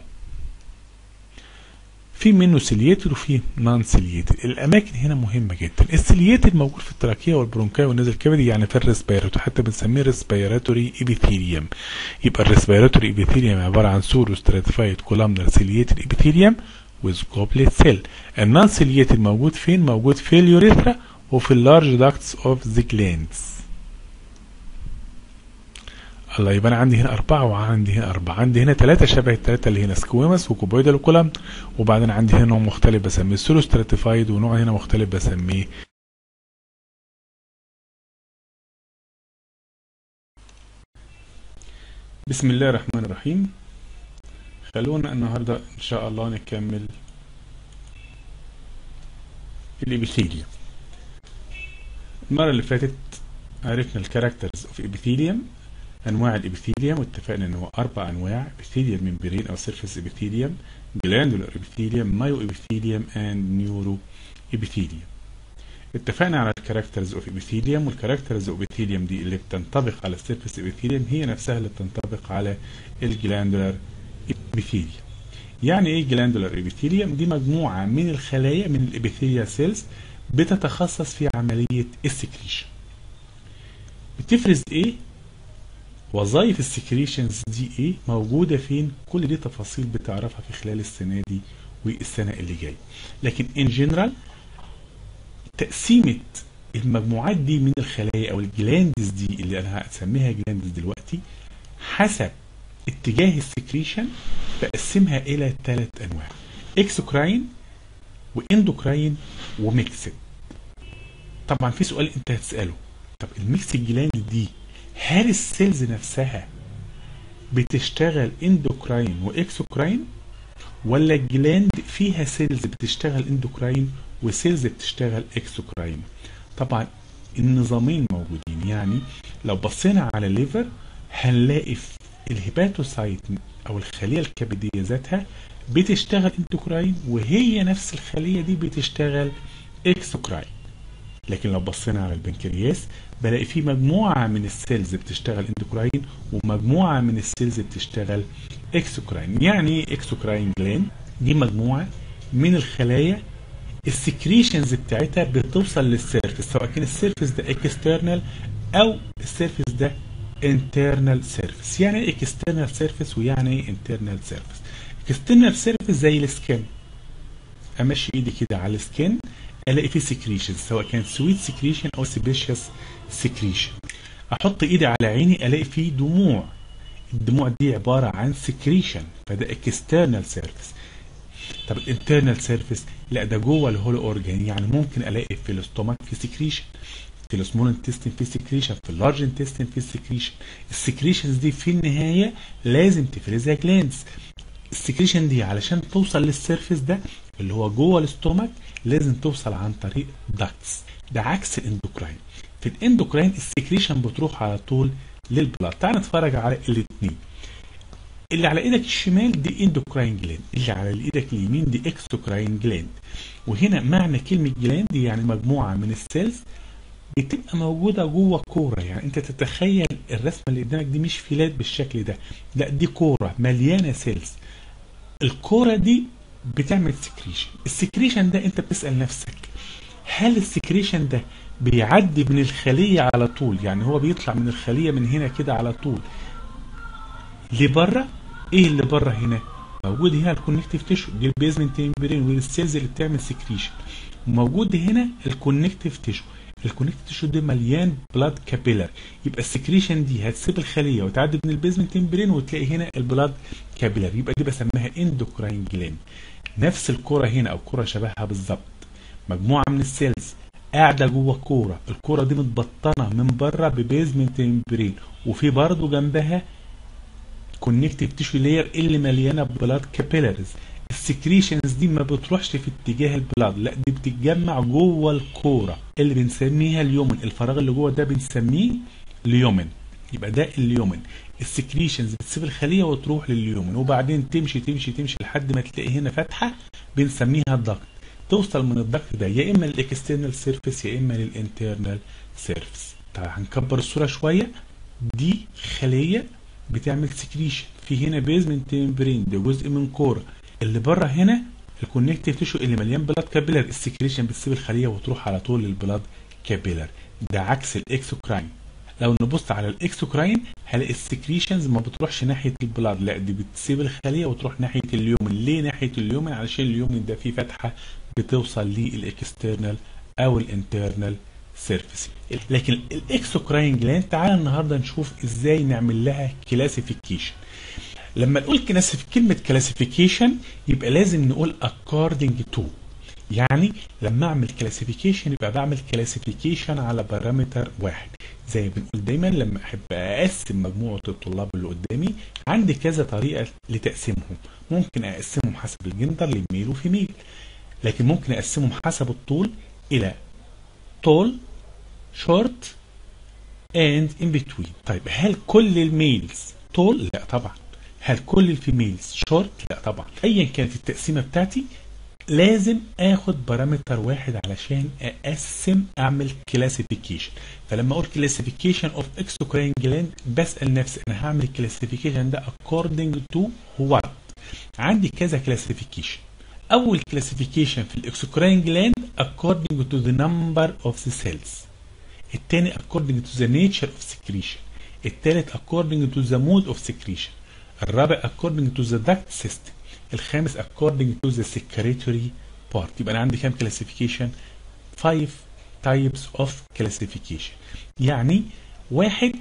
في منه سيليتد وفي نون سيليتد الاماكن هنا مهمه جدا السيليتد موجود في التراكيه والبرونكاي والنزل كبدي يعني في الريسبيراتوري حتى بنسميه ريسبيراتوري ايبيثيليوم يبقى الريسبيراتوري ايبيثيليوم عباره عن سورو ستراتيفايد كولامنر سيليتد ايبيثيليوم ويز جوبلت سيل النون سيليتد موجود فين موجود في اليوريثرا وفي اللارج داكتس اوف ذا جلاندز الله يبقى انا عندي هنا أربعة وعندي هنا أربعة عندي هنا ثلاثة شبه الثلاثة اللي هنا سكويمس وكوبويدال وكولام وبعدين عندي هنا نوع مختلف بسميه سولو ستراتيفايد ونوع هنا مختلف بسميه بسم الله الرحمن الرحيم خلونا النهاردة إن شاء الله نكمل الإبيثيليوم المرة اللي فاتت عرفنا الكاركترز اوف ابيثيليوم انواع الابيثيليوم واتفقنا ان هو اربع انواع ابيثيليوم ممبرين او سيرفيس ابيثيليوم جلاندولار ابيثيليوم مايو ابيثيليوم اند نيورو ابيثيليوم اتفقنا على الكاركترز اوف ابيثيليوم والكاركترز اوف ابيثيليوم دي اللي بتنطبق على السيرفيس ابيثيليوم هي نفسها اللي بتنطبق على الجلاندولار ابيثيليوم يعني ايه جلاندولار ابيثيليوم دي مجموعه من الخلايا من الابيثيليا سيلز بتتخصص في عمليه السكريشن بتفرز ايه وظائف السكريشنز دي ايه موجوده فين كل دي تفاصيل بتعرفها في خلال السنه دي والسنه اللي جايه لكن ان جنرال تقسيمه المجموعات دي من الخلايا او الجلاندز دي اللي انا هسميها جلاندز دلوقتي حسب اتجاه السكريشن بقسمها الى ثلاث انواع اكسوكراين واندوكراين وميكسد طبعا في سؤال انت هتساله طب الميكسد جلاند دي هل السيلز نفسها بتشتغل اندوكراين واكسوكراين ولا الجلاند فيها سيلز بتشتغل اندوكراين وسيلز بتشتغل اكسوكراين طبعا النظامين موجودين يعني لو بصينا على الليفر هنلاقي في الهيباتوسايت او الخليه الكبديه ذاتها بتشتغل اندوكراين وهي نفس الخليه دي بتشتغل اكسوكراين لكن لو بصينا على البنكرياس بلاقي فيه مجموعة من السيلز بتشتغل اندوكراين ومجموعة من السيلز بتشتغل اكسوكراين يعني اكسوكراين جلاند دي مجموعة من الخلايا السكريشنز بتاعتها بتوصل للسيرفس سواء كان السيرفس ده اكسترنال او السيرفس ده internal سيرفس يعني ايه اكسترنال سيرفس ويعني ايه internal سيرفس اكسترنال سيرفس زي السكن امشي ايدي كده على السكن الاقي فيه سكريشن سواء كان سويت سكريشن او سيبيشيوس سكريشن احط ايدي على عيني الاقي فيه دموع الدموع دي عباره عن سكريشن فده اكسترنال سيرفيس طب الانترنال سيرفيس لا ده جوه الهولو اورجان يعني ممكن الاقي في الاستومك في سكريشن في السمول انتستين في سكريشن في اللارج انتستين في سكريشن السكريشنز دي في النهايه لازم تفرزها جلاندز السكريشن دي علشان توصل للسيرفيس ده اللي هو جوه الاستومك لازم توصل عن طريق داكتس ده عكس الاندوكراين في الاندوكراين السكريشن بتروح على طول للبلاد تعال نتفرج على الاثنين اللي على ايدك الشمال دي اندوكراين جلاند اللي على ايدك اليمين دي اكستوكراين جلاند وهنا معنى كلمه جلاند يعني مجموعه من السيلز بتبقى موجودة جوه كورة يعني انت تتخيل الرسمة اللي قدامك دي مش فيلات بالشكل ده لا دي كورة مليانة سيلز الكورة دي بتعمل سكريشن السكريشن ده انت بتسأل نفسك هل السكريشن ده بيعدي من الخلية على طول يعني هو بيطلع من الخلية من هنا كده على طول لبره ايه اللي بره هنا موجود هنا الكونكتيف تيشو دي البيزمنت ميمبرين والسيلز اللي بتعمل سكريشن وموجود هنا الكونكتيف تيشو الكونكتيف تيشو ده مليان بلاد كابيلر يبقى السكريشن دي هتسيب الخليه وتعدي من البيزمنت ميمبرين وتلاقي هنا البلاد كابيلر يبقى دي بسميها اندوكراين جلاند نفس الكرة هنا او كرة شبهها بالظبط مجموعة من السيلز قاعدة جوه كورة الكورة دي متبطنة من بره ببيزمنت ميمبرين وفي برضه جنبها كونكتيف تيشو لاير اللي مليانة بلاد كابيلاريز السكريشنز دي ما بتروحش في اتجاه البلاد لا دي بتتجمع جوه الكورة اللي بنسميها اليومن الفراغ اللي جوه ده بنسميه اليومن يبقى ده اليومن السكريشنز بتسيب الخليه وتروح لليومن وبعدين تمشي تمشي تمشي لحد ما تلاقي هنا فتحه بنسميها الضغط توصل من الضغط ده يا اما للاكسترنال سيرفيس يا اما للانترنال سيرفيس طيب هنكبر الصوره شويه دي خليه بتعمل سكريشن في هنا بيزمنت ممبرين ده جزء من كوره اللي بره هنا الكونكتيف تيشو اللي مليان بلاد كابيلر السكريشن بتسيب الخليه وتروح على طول للبلاد كابيلر ده عكس الاكسوكراين لو نبص على الاكسوكراين هلاقي السكريشنز ما بتروحش ناحيه البلاد لا دي بتسيب الخليه وتروح ناحيه اليومن ليه ناحيه اليومن علشان اليومن ده فيه فتحه بتوصل للاكسترنال او الانترنال سيرفيس لكن الاكسوكراين جلاند تعالى النهارده نشوف ازاي نعمل لها كلاسيفيكيشن لما نقول كلاسيف كلمه كلاسيفيكيشن يبقى لازم نقول according to يعني لما اعمل كلاسيفيكيشن يبقى بعمل كلاسيفيكيشن على بارامتر واحد زي بنقول دايما لما احب اقسم مجموعه الطلاب اللي قدامي عندي كذا طريقه لتقسيمهم ممكن اقسمهم حسب الجندر لميل وفيميل لكن ممكن اقسمهم حسب الطول الى طول شورت اند ان بتوين طيب هل كل الميلز طول لا طبعا هل كل الفيميلز شورت لا طبعا ايا كانت التقسيمه بتاعتي لازم اخد بارامتر واحد علشان اقسم اعمل كلاسيفيكيشن فلما اقول كلاسيفيكيشن اوف اكسوكراين جلاند بسال نفسي انا هعمل الكلاسيفيكيشن ده according to what عندي كذا كلاسيفيكيشن اول كلاسيفيكيشن في الاكسوكراين جلاند according to the number of the cells الثاني according to the nature of secretion الثالث according to the mode of secretion الرابع according to the duct system الخامس according to the secretory part يبقى انا عندي كام كلاسيفيكيشن 5 types of classification يعني واحد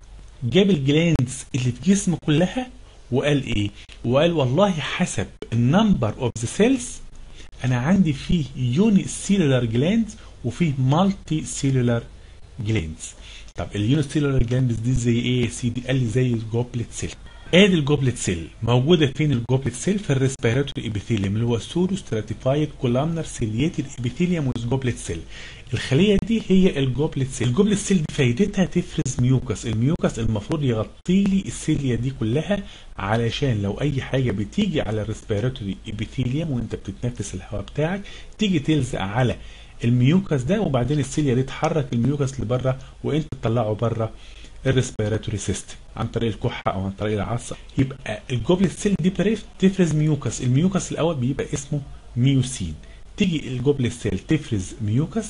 جاب الجلاندز اللي في جسمه كلها وقال ايه وقال والله حسب النمبر اوف ذا سيلز انا عندي فيه يوني سيلولار جلاندز وفيه مالتي سيلولار جلاندز طب اليوني سيلولار جلاندز دي زي ايه يا سيدي قال لي زي الجوبلت سيل ادي الجوبلت سيل موجوده فين الجوبلت سيل في الريسبيراتوري ابيثيليوم اللي هو سورو ستراتيفايد كولامنر سيلياتد ابيثيليوم ويز جوبلت سيل الخليه دي هي الجوبلت سيل الجوبلت سيل دي فايدتها تفرز ميوكس الميوكس المفروض يغطي لي السيليا دي كلها علشان لو اي حاجه بتيجي على الريسبيراتوري ابيثيليوم وانت بتتنفس الهواء بتاعك تيجي تلزق على الميوكس ده وبعدين السيليا دي تحرك الميوكس لبره وانت تطلعه بره الريسبيراتوري سيستم عن طريق الكحه او عن طريق العصا يبقى الجوبلت سيل دي تفرز ميوكس الميوكس الاول بيبقى اسمه ميوسين تيجي الجوبلت سيل تفرز ميوكس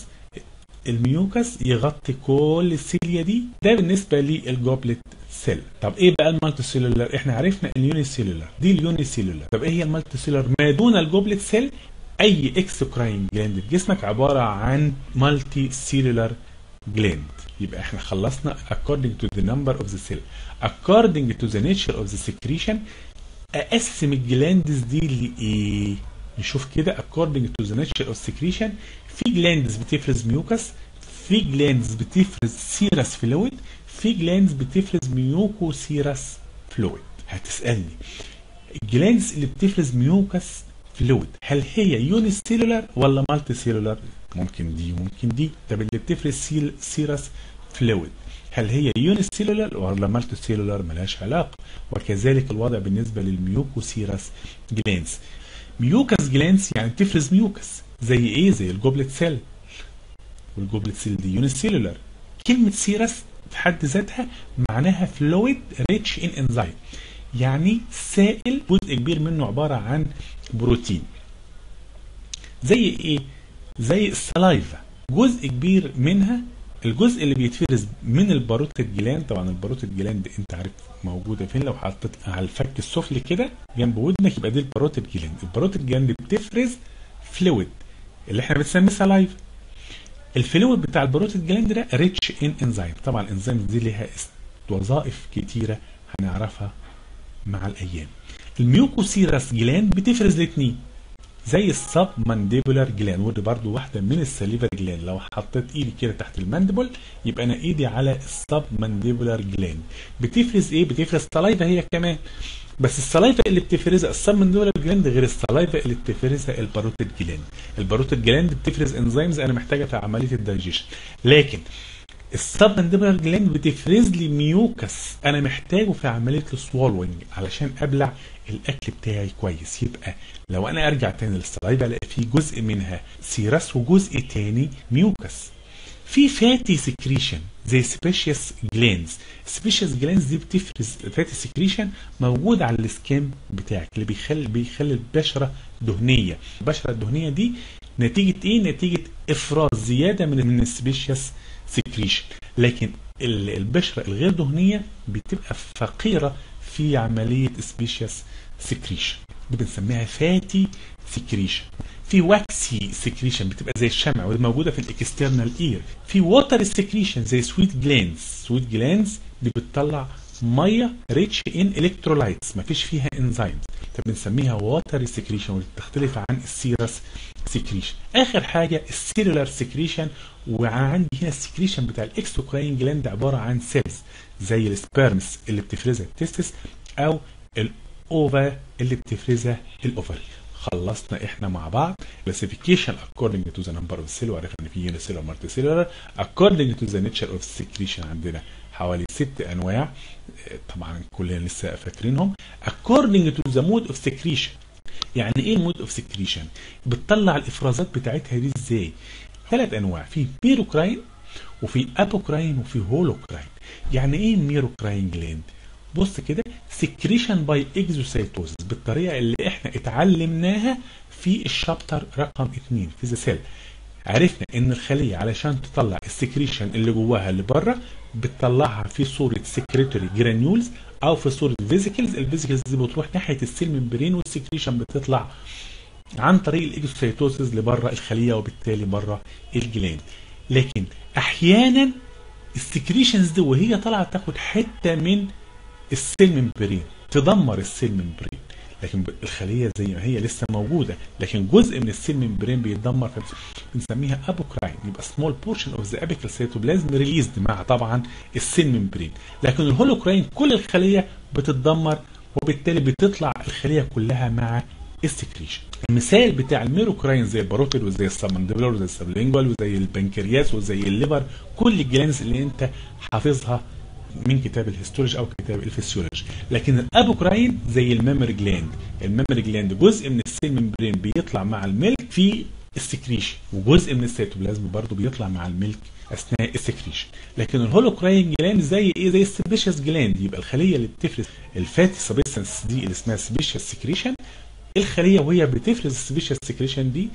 الميوكس يغطي كل السيليا دي ده بالنسبه للجوبلت سيل طب ايه بقى المالتي سيلولار احنا عرفنا اليوني سيلولار دي اليوني سيلولار طب ايه هي المالتي سيلولار ما دون الجوبلت سيل اي اكسوكراين جلاند في جسمك عباره عن مالتي سيلولار جلاند يبقى احنا خلصنا according to the number of the cell according to the nature of the secretion اقسم الجلاندز دي لايه نشوف كده according to the nature of secretion في جلاندز بتفرز ميوكس في جلاندز بتفرز سيرس فلويد في جلاندز بتفرز ميوكو سيرس فلويد هتسالني الجلاندز اللي بتفرز ميوكس فلويد هل هي يوني سيلولار ولا مالتي سيلولار ممكن دي وممكن دي طب اللي بتفرز سيل سيرس فلويد هل هي يوني سيلولار ولا مالتي سيلولار ملهاش علاقه وكذلك الوضع بالنسبه للميوكو سيرس جلانس ميوكس جلانس يعني بتفرز ميوكس زي ايه زي الجوبلت سيل والجوبلت سيل دي يوني سيلولار كلمه سيرس في حد ذاتها معناها فلويد ريتش ان انزيم يعني سائل جزء كبير منه عباره عن بروتين زي ايه زي السلايفا جزء كبير منها الجزء اللي بيتفرز من الباروتيد جلاند طبعا الباروتيد جلاند انت عارف موجوده فين لو حطيت على الفك السفلي كده جنب ودنك يبقى دي الباروتيد جلاند الباروتيد جلاند بتفرز فلويد اللي احنا بنسميه سلايف الفلويد بتاع الباروتيد جلاند ده ريتش ان انزيم طبعا الانزيم دي ليها وظائف كتيره هنعرفها مع الايام الميوكوسيراس جلاند بتفرز الاثنين زي السب مانديبولار جلان ودي برضو واحده من السليفر جلان لو حطيت ايدي كده تحت المانديبل يبقى انا ايدي على السب مانديبولار جلان بتفرز ايه بتفرز سلايفا هي كمان بس السلايفا اللي بتفرزها السب مانديبولار جلاند غير السلايفا اللي بتفرزها الباروتيد جلاند الباروتيد جلاند بتفرز انزيمز انا محتاجها في عمليه الدايجيشن لكن السب مانديبولار جلاند بتفرز لي ميوكس انا محتاجه في عمليه السوالوينج علشان ابلع الاكل بتاعي كويس يبقى لو انا ارجع تاني للسلايفا الاقي في جزء منها سيرس وجزء تاني ميوكس في فاتي سكريشن زي سبيشيس جلانز سبيشيس جلانز دي بتفرز فاتي سكريشن موجود على السكين بتاعك اللي بيخلي بيخلي البشره دهنيه البشره الدهنيه دي نتيجه ايه نتيجه افراز زياده من من السبيشيس سكريشن لكن البشره الغير دهنيه بتبقى فقيره في عمليه سبيشيس سكريشن دي بنسميها فاتي سكريشن في واكسي سكريشن بتبقى زي الشمع ودي موجوده في الاكسترنال اير في ووتر سكريشن زي سويت جلانز سويت جلانز دي بتطلع ميه ريتش ان الكترولايتس مفيش فيها انزيمز فبنسميها ووتر سكريشن ودي بتختلف عن السيرس سكريشن اخر حاجه السيلولار سكريشن وعندي هنا السكريشن بتاع الاكستوكراين جلاند عباره عن سيلز زي السبيرمز اللي بتفرزها التستس او الاوفا اللي بتفرزها الاوفري خلصنا احنا مع بعض classification according to the number of cell وعرفنا ان في unicellular multicellular according to the nature of secretion عندنا حوالي ست انواع طبعا كلنا لسه فاكرينهم according to the mode of secretion يعني ايه المود اوف سكريشن بتطلع الافرازات بتاعتها دي ازاي ثلاث انواع في ميروكراين وفي ابوكراين وفي هولوكراين يعني ايه ميروكراين جلاند بص كده سكريشن باي اكزوسايتوزس بالطريقه اللي احنا اتعلمناها في الشابتر رقم 2 في ذا سيل عرفنا ان الخليه علشان تطلع السكريشن اللي جواها اللي بره بتطلعها في صوره سكريتوري جرانيولز او في صوره فيزيكلز الفيزيكلز دي بتروح ناحيه السيل ممبرين والسكريشن بتطلع عن طريق الاكزوسايتوسيس لبره الخليه وبالتالي بره الجلاند لكن احيانا السكريشنز دي وهي طالعه تاخد حته من السيل ممبرين تدمر السيل ممبرين لكن الخليه زي ما هي لسه موجوده لكن جزء من السيل ممبرين بيتدمر بنسميها ابوكراين يبقى سمول بورشن اوف ذا ابيكال سيتوبلازم ريليزد مع طبعا السيل ممبرين لكن الهولوكراين كل الخليه بتتدمر وبالتالي بتطلع الخليه كلها مع السكريشن المثال بتاع الميروكراين زي الباروتيد وزي السبمندبلر وزي السبلينجوال وزي البنكرياس وزي الليفر كل الجلانز اللي انت حافظها من كتاب الهيستولوجي او كتاب الفسيولوجي لكن الابوكراين زي الميموري جلاند الميموري جلاند جزء من السيل ممبرين بيطلع مع الميلك في السكريشن وجزء من السيتوبلازم برضه بيطلع مع الميلك اثناء السكريشن لكن الهولوكراين جلاند زي ايه زي السبيشيس جلاند يبقى الخليه اللي بتفرز الفاتي سبستنس دي اللي اسمها سبيشيس سكريشن الخليه وهي بتفرز السبيشيس سكريشن دي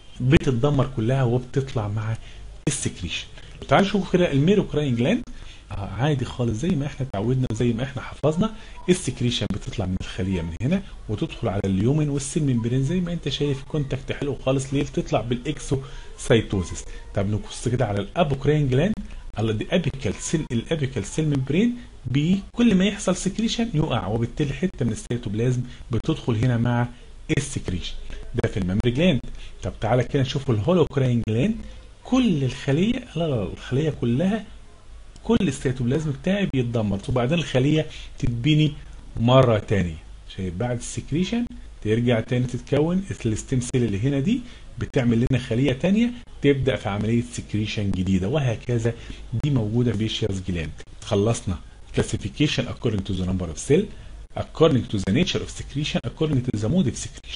بتتدمر كلها وبتطلع مع السكريشن تعالوا شوفوا كده الميروكراين جلاند عادي خالص زي ما احنا اتعودنا وزي ما احنا حفظنا السكريشن بتطلع من الخليه من هنا وتدخل على اليومن والسيل ممبرين زي ما انت شايف كونتاكت حلو خالص ليه تطلع بالاكسوسايتوزيس طب نبص كده على الابوكراين جلاند على دي ابيكال سيل الابيكال سيل ممبرين بكل ما يحصل سكريشن يقع وبالتالي حته من السيتوبلازم بتدخل هنا مع السكريشن ده في الممبري جلاند طب تعالى كده نشوف الهولوكراين جلاند كل الخليه لا لا الخليه كلها كل السيتوبلازم بتاعي بيتدمر وبعدين الخليه تتبني مره تانية شايف بعد السكريشن ترجع تاني تتكون الستيم سيل اللي هنا دي بتعمل لنا خليه تانية تبدا في عمليه سكريشن جديده وهكذا دي موجوده في بيشياس جلاند خلصنا classification according to the number of cell according to the nature of secretion according to the mode of secretion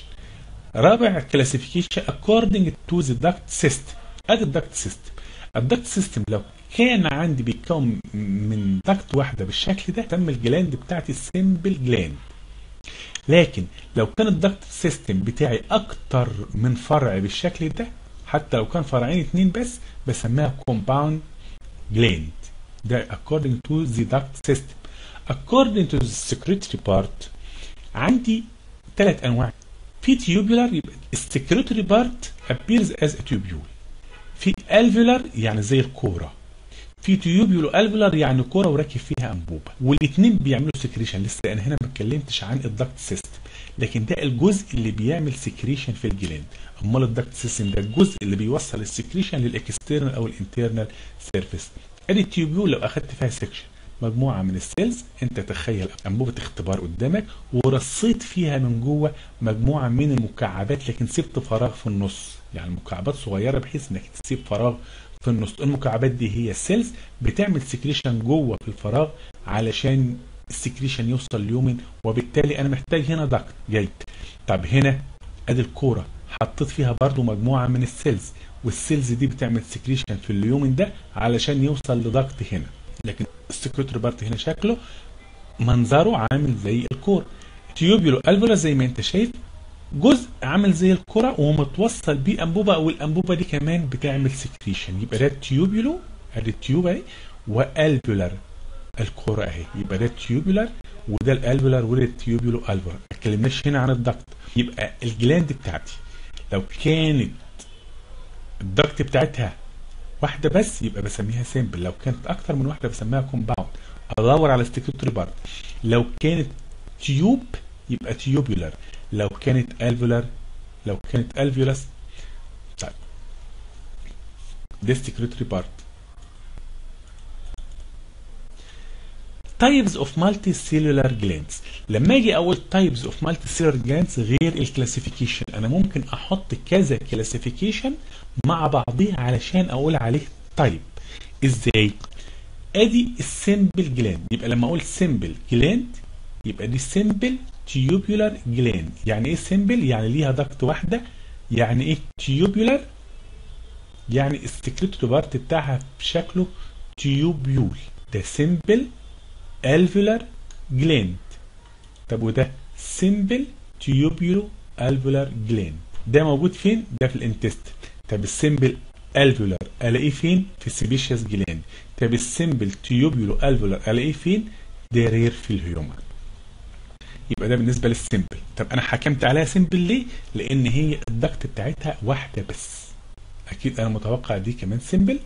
رابع classification according to the duct system ادي الدكت سيستم الدكت سيستم لو كان عندي بيتكون من دكت واحده بالشكل ده تم الجلاند بتاعتي سيمبل جلاند لكن لو كان الدكت سيستم بتاعي اكتر من فرع بالشكل ده حتى لو كان فرعين اتنين بس بسميها كومباوند gland ده according to the duct system according to the secretory part عندي ثلاث انواع في tubular يبقى السكرتوري بارت appears as a tubule في alveolar يعني زي الكوره في تيوبيولو الفولار يعني كوره وراكب فيها انبوبه والاثنين بيعملوا سكريشن لسه انا هنا ما اتكلمتش عن الدكت سيستم لكن ده الجزء اللي بيعمل سكريشن في الجلاند امال الدكت سيستم ده الجزء اللي بيوصل السكريشن للاكسترنال او الانترنال سيرفيس ادي التيوبيول لو اخدت فيها سكشن مجموعه من السيلز انت تخيل انبوبه اختبار قدامك ورصيت فيها من جوه مجموعه من المكعبات لكن سبت فراغ في النص يعني مكعبات صغيره بحيث انك تسيب فراغ في النص المكعبات دي هي السيلز بتعمل سكريشن جوه في الفراغ علشان السكريشن يوصل ليومن وبالتالي انا محتاج هنا دكت جيد طب هنا ادي الكوره حطيت فيها برضو مجموعه من السيلز والسيلز دي بتعمل سكريشن في اليومن ده علشان يوصل لضغط هنا لكن السكرتري بارت هنا شكله منظره عامل زي الكوره تيوبيولو الفولا زي ما انت شايف جزء عامل زي الكرة ومتوصل بيه انبوبه والانبوبه دي كمان بتعمل سكريشن يبقى ده تيوبيولو ادي التيوب اهي والفولار الكرة اهي يبقى ده تيوبولار وده الالفولار وده التيوبيولو الفولار ما اتكلمناش هنا عن الضغط يبقى الجلاند بتاعتي لو كانت الضغط بتاعتها واحده بس يبقى بسميها سيمبل لو كانت اكتر من واحده بسميها كومباوند ادور على ستيكوتري بارت لو كانت تيوب يبقى تيوبولار لو كانت الفولار لو كانت الفيولس طيب ده secretory بارت types of multicellular glands لما اجي اقول types of multicellular glands غير الكلاسيفيكيشن انا ممكن احط كذا كلاسيفيكيشن مع بعضيه علشان اقول عليه تايب ازاي ادي السمبل جلاند يبقى لما اقول سمبل جلاند يبقى دي سمبل تيوبولار جلاند يعني ايه سمبل يعني ليها ضغط واحده يعني ايه تيوبولار يعني السكريتوري بارت بتاعها بشكله تيوبيول ده سمبل الفولار جلاند طب وده سمبل تيوبيولو الفولار جلاند ده موجود فين ده في الانتست طب السمبل الفولار الاقيه فين في السبيشيس جلاند طب السمبل تيوبيولو الفولار الاقيه فين ده رير في الهيومن يبقى ده بالنسبه للسمبل طب انا حكمت عليها سمبل ليه لان هي الضغط بتاعتها واحده بس اكيد انا متوقع دي كمان سمبل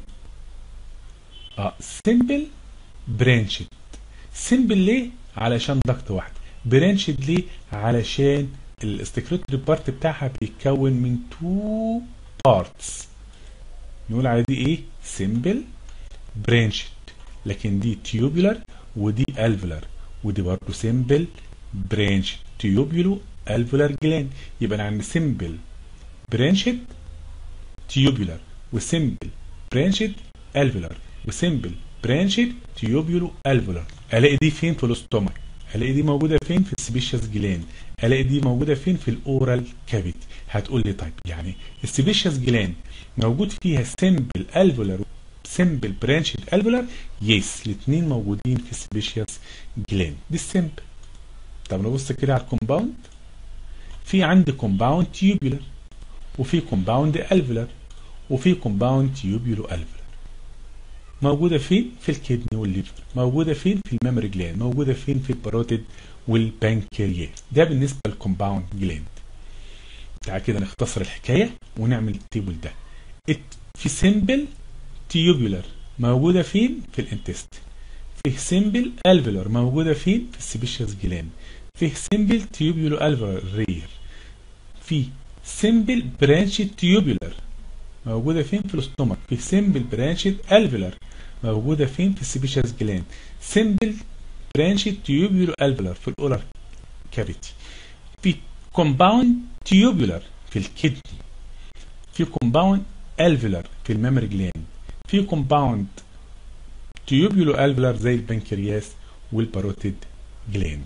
اه سمبل برانشد سمبل ليه علشان ضغط واحد برانشد ليه علشان الاستكريتوري بارت بتاعها بيتكون من تو بارتس نقول على دي ايه سمبل برانشد لكن دي تيوبولار ودي الفولار ودي برضه سمبل برانش تيوبولو الفولار جلاند يبقى انا عندي سمبل برانشد تيوبولار وسمبل برانشد الفولار وسمبل برانشد تيوبولو الفولار الاقي دي فين في الاستومك الاقي دي موجوده فين في السبيشيس جلاند الاقي دي موجوده فين في الاورال كافيتي هتقول لي طيب يعني السبيشيس جلاند موجود فيها سمبل الفولار سمبل برانشد الفولار يس الاثنين موجودين في السبيشيس جلاند دي السمبل طب نبص كده على الكومباوند في عندي كومباوند تيوبولار وفي كومباوند الفولار وفي كومباوند تيوبولو الفولار موجوده فين في الكدني والليفر موجوده فين في الميموري جلاند موجوده فين في الباروتيد والبنكرياس ده بالنسبه للكومباوند جلاند تعال كده نختصر الحكايه ونعمل التيبل ده في سيمبل تيوبولار موجوده فين في الانتست فيه سيمبل الفولار موجوده فين في السبيشيس جلاند فيه سيمبل تيوبولو الفولار رير في سيمبل برانشد تيوبولار موجودة فين في الاستومك في سيمبل برانشد الفولار موجودة فين في السبيشيس جلاند سيمبل برانشد تيوبولو الفولار في الاولر كافيتي في كومباوند تيوبولار في الكدني في كومباوند الفولار في الميموري جلاند في كومباوند تيوبولو الفولار زي البنكرياس والباروتيد جلاند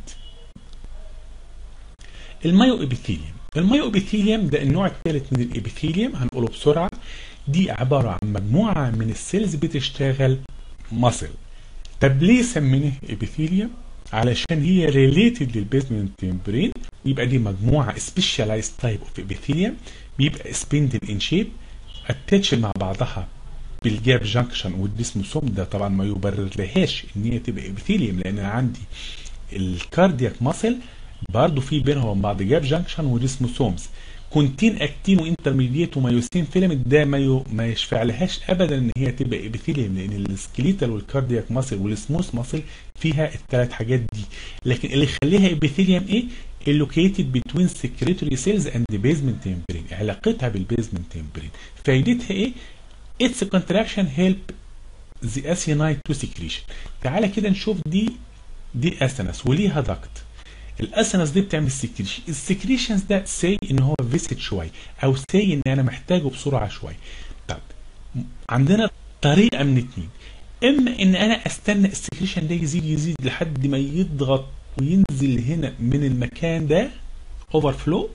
المايو ابيثيليوم المايو ابيثيليوم ده النوع الثالث من الابيثيليوم هنقوله بسرعه دي عباره عن مجموعه من السيلز بتشتغل مصل طب ليه سميناه ابيثيليوم علشان هي ريليتد للبيزمنت ممبرين يبقى دي مجموعه سبيشاليزد تايب اوف ابيثيليوم بيبقى سبندل ان شيب اتاتش مع بعضها بالجاب جانكشن والديسموسوم ده طبعا ما يبرر لهاش ان هي تبقى ابيثيليوم لان انا عندي الكاردياك ماسل برضه في بينهم وبين بعض جاب جانكشن وديسموسومز كونتين اكتين وانترميديت ومايوسين فيلمنت ده ما يو ما يشفع لهاش ابدا ان هي تبقى ابيثيليوم لان السكليتال والكاردياك ماسل والسموث ماسل فيها الثلاث حاجات دي لكن اللي يخليها ابيثيليوم ايه؟ located between secretory cells and the basement membrane علاقتها بالبيزمنت membrane فايدتها ايه؟ its contraction help the acyanide to secretion تعالى كده نشوف دي دي اسنس وليها ضغط الاسنس دي بتعمل سكريشن السكريشنز ده سي ان هو فيسد شويه او سي ان انا محتاجه بسرعه شويه طب عندنا طريقه من اتنين اما ان انا استنى السكريشن ده يزيد يزيد لحد ما يضغط وينزل هنا من المكان ده اوفر فلو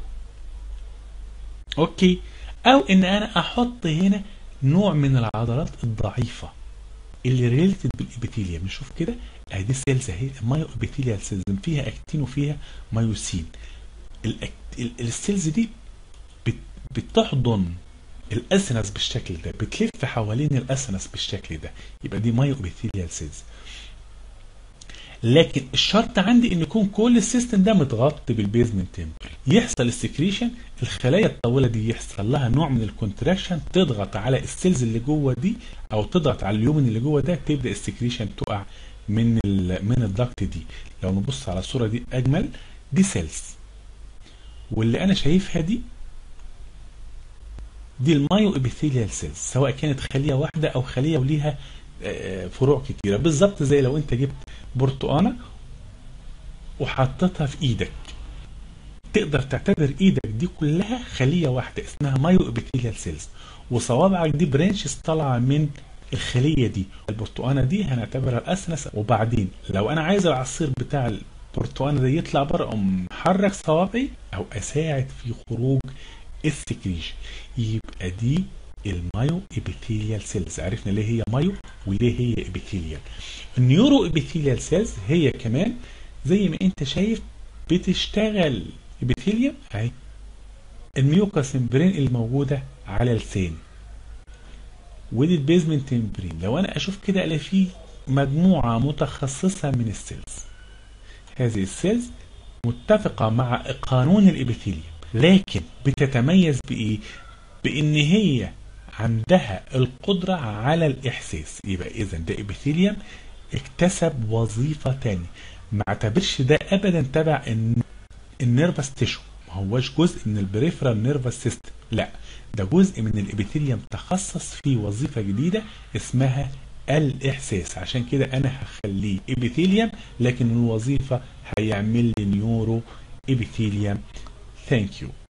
اوكي او ان انا احط هنا نوع من العضلات الضعيفه اللي ريليتد بالابيثيليوم نشوف كده ادي سيلز اهي مايو ابيثيليال سيلز فيها اكتين وفيها مايوسين السيلز دي بتحضن الاسنس بالشكل ده بتلف حوالين الاسنس بالشكل ده يبقى دي مايو ابيثيليال سيلز لكن الشرط عندي ان يكون كل السيستم ده متغطي بالبيزمنت تمبري يحصل السكريشن الخلايا الطويله دي يحصل لها نوع من الكونتراكشن تضغط على السيلز اللي جوه دي او تضغط على اليومن اللي جوه ده تبدا السكريشن تقع من من الضغط دي لو نبص على الصوره دي اجمل دي سيلز واللي انا شايفها دي دي المايو ابيثيليال سيلز سواء كانت خليه واحده او خليه وليها فروع كتيره بالظبط زي لو انت جبت برتقانه وحطيتها في ايدك تقدر تعتبر ايدك دي كلها خليه واحده اسمها مايو ابيثيليال سيلز وصوابعك دي برانشز طالعه من الخليه دي البرتقانه دي هنعتبرها الاسنس وبعدين لو انا عايز العصير بتاع البرتقانه ده يطلع بره اقوم محرك صوابعي او اساعد في خروج السكريشن يبقى دي المايو ابيثيليال سيلز عرفنا ليه هي مايو وليه هي ابيثيليال النيورو ابيثيليال سيلز هي كمان زي ما انت شايف بتشتغل ابيثيليوم اهي الميوكاس ممبرين الموجوده على لسان ودي البيزمنت ممبرين لو انا اشوف كده الاقي فيه مجموعه متخصصه من السيلز هذه السيلز متفقه مع قانون الابيثيليوم لكن بتتميز بايه بان هي عندها القدرة على الإحساس يبقى إذا ده إبيثيليوم اكتسب وظيفة تانية ما اعتبرش ده أبدا تبع النيرفس تيشو ما هوش جزء من البريفرال نيرفس سيستم لا ده جزء من الإبيثيليوم تخصص في وظيفة جديدة اسمها الإحساس عشان كده أنا هخليه إبيثيليوم لكن الوظيفة هيعمل لي نيورو إبيثيليوم ثانك يو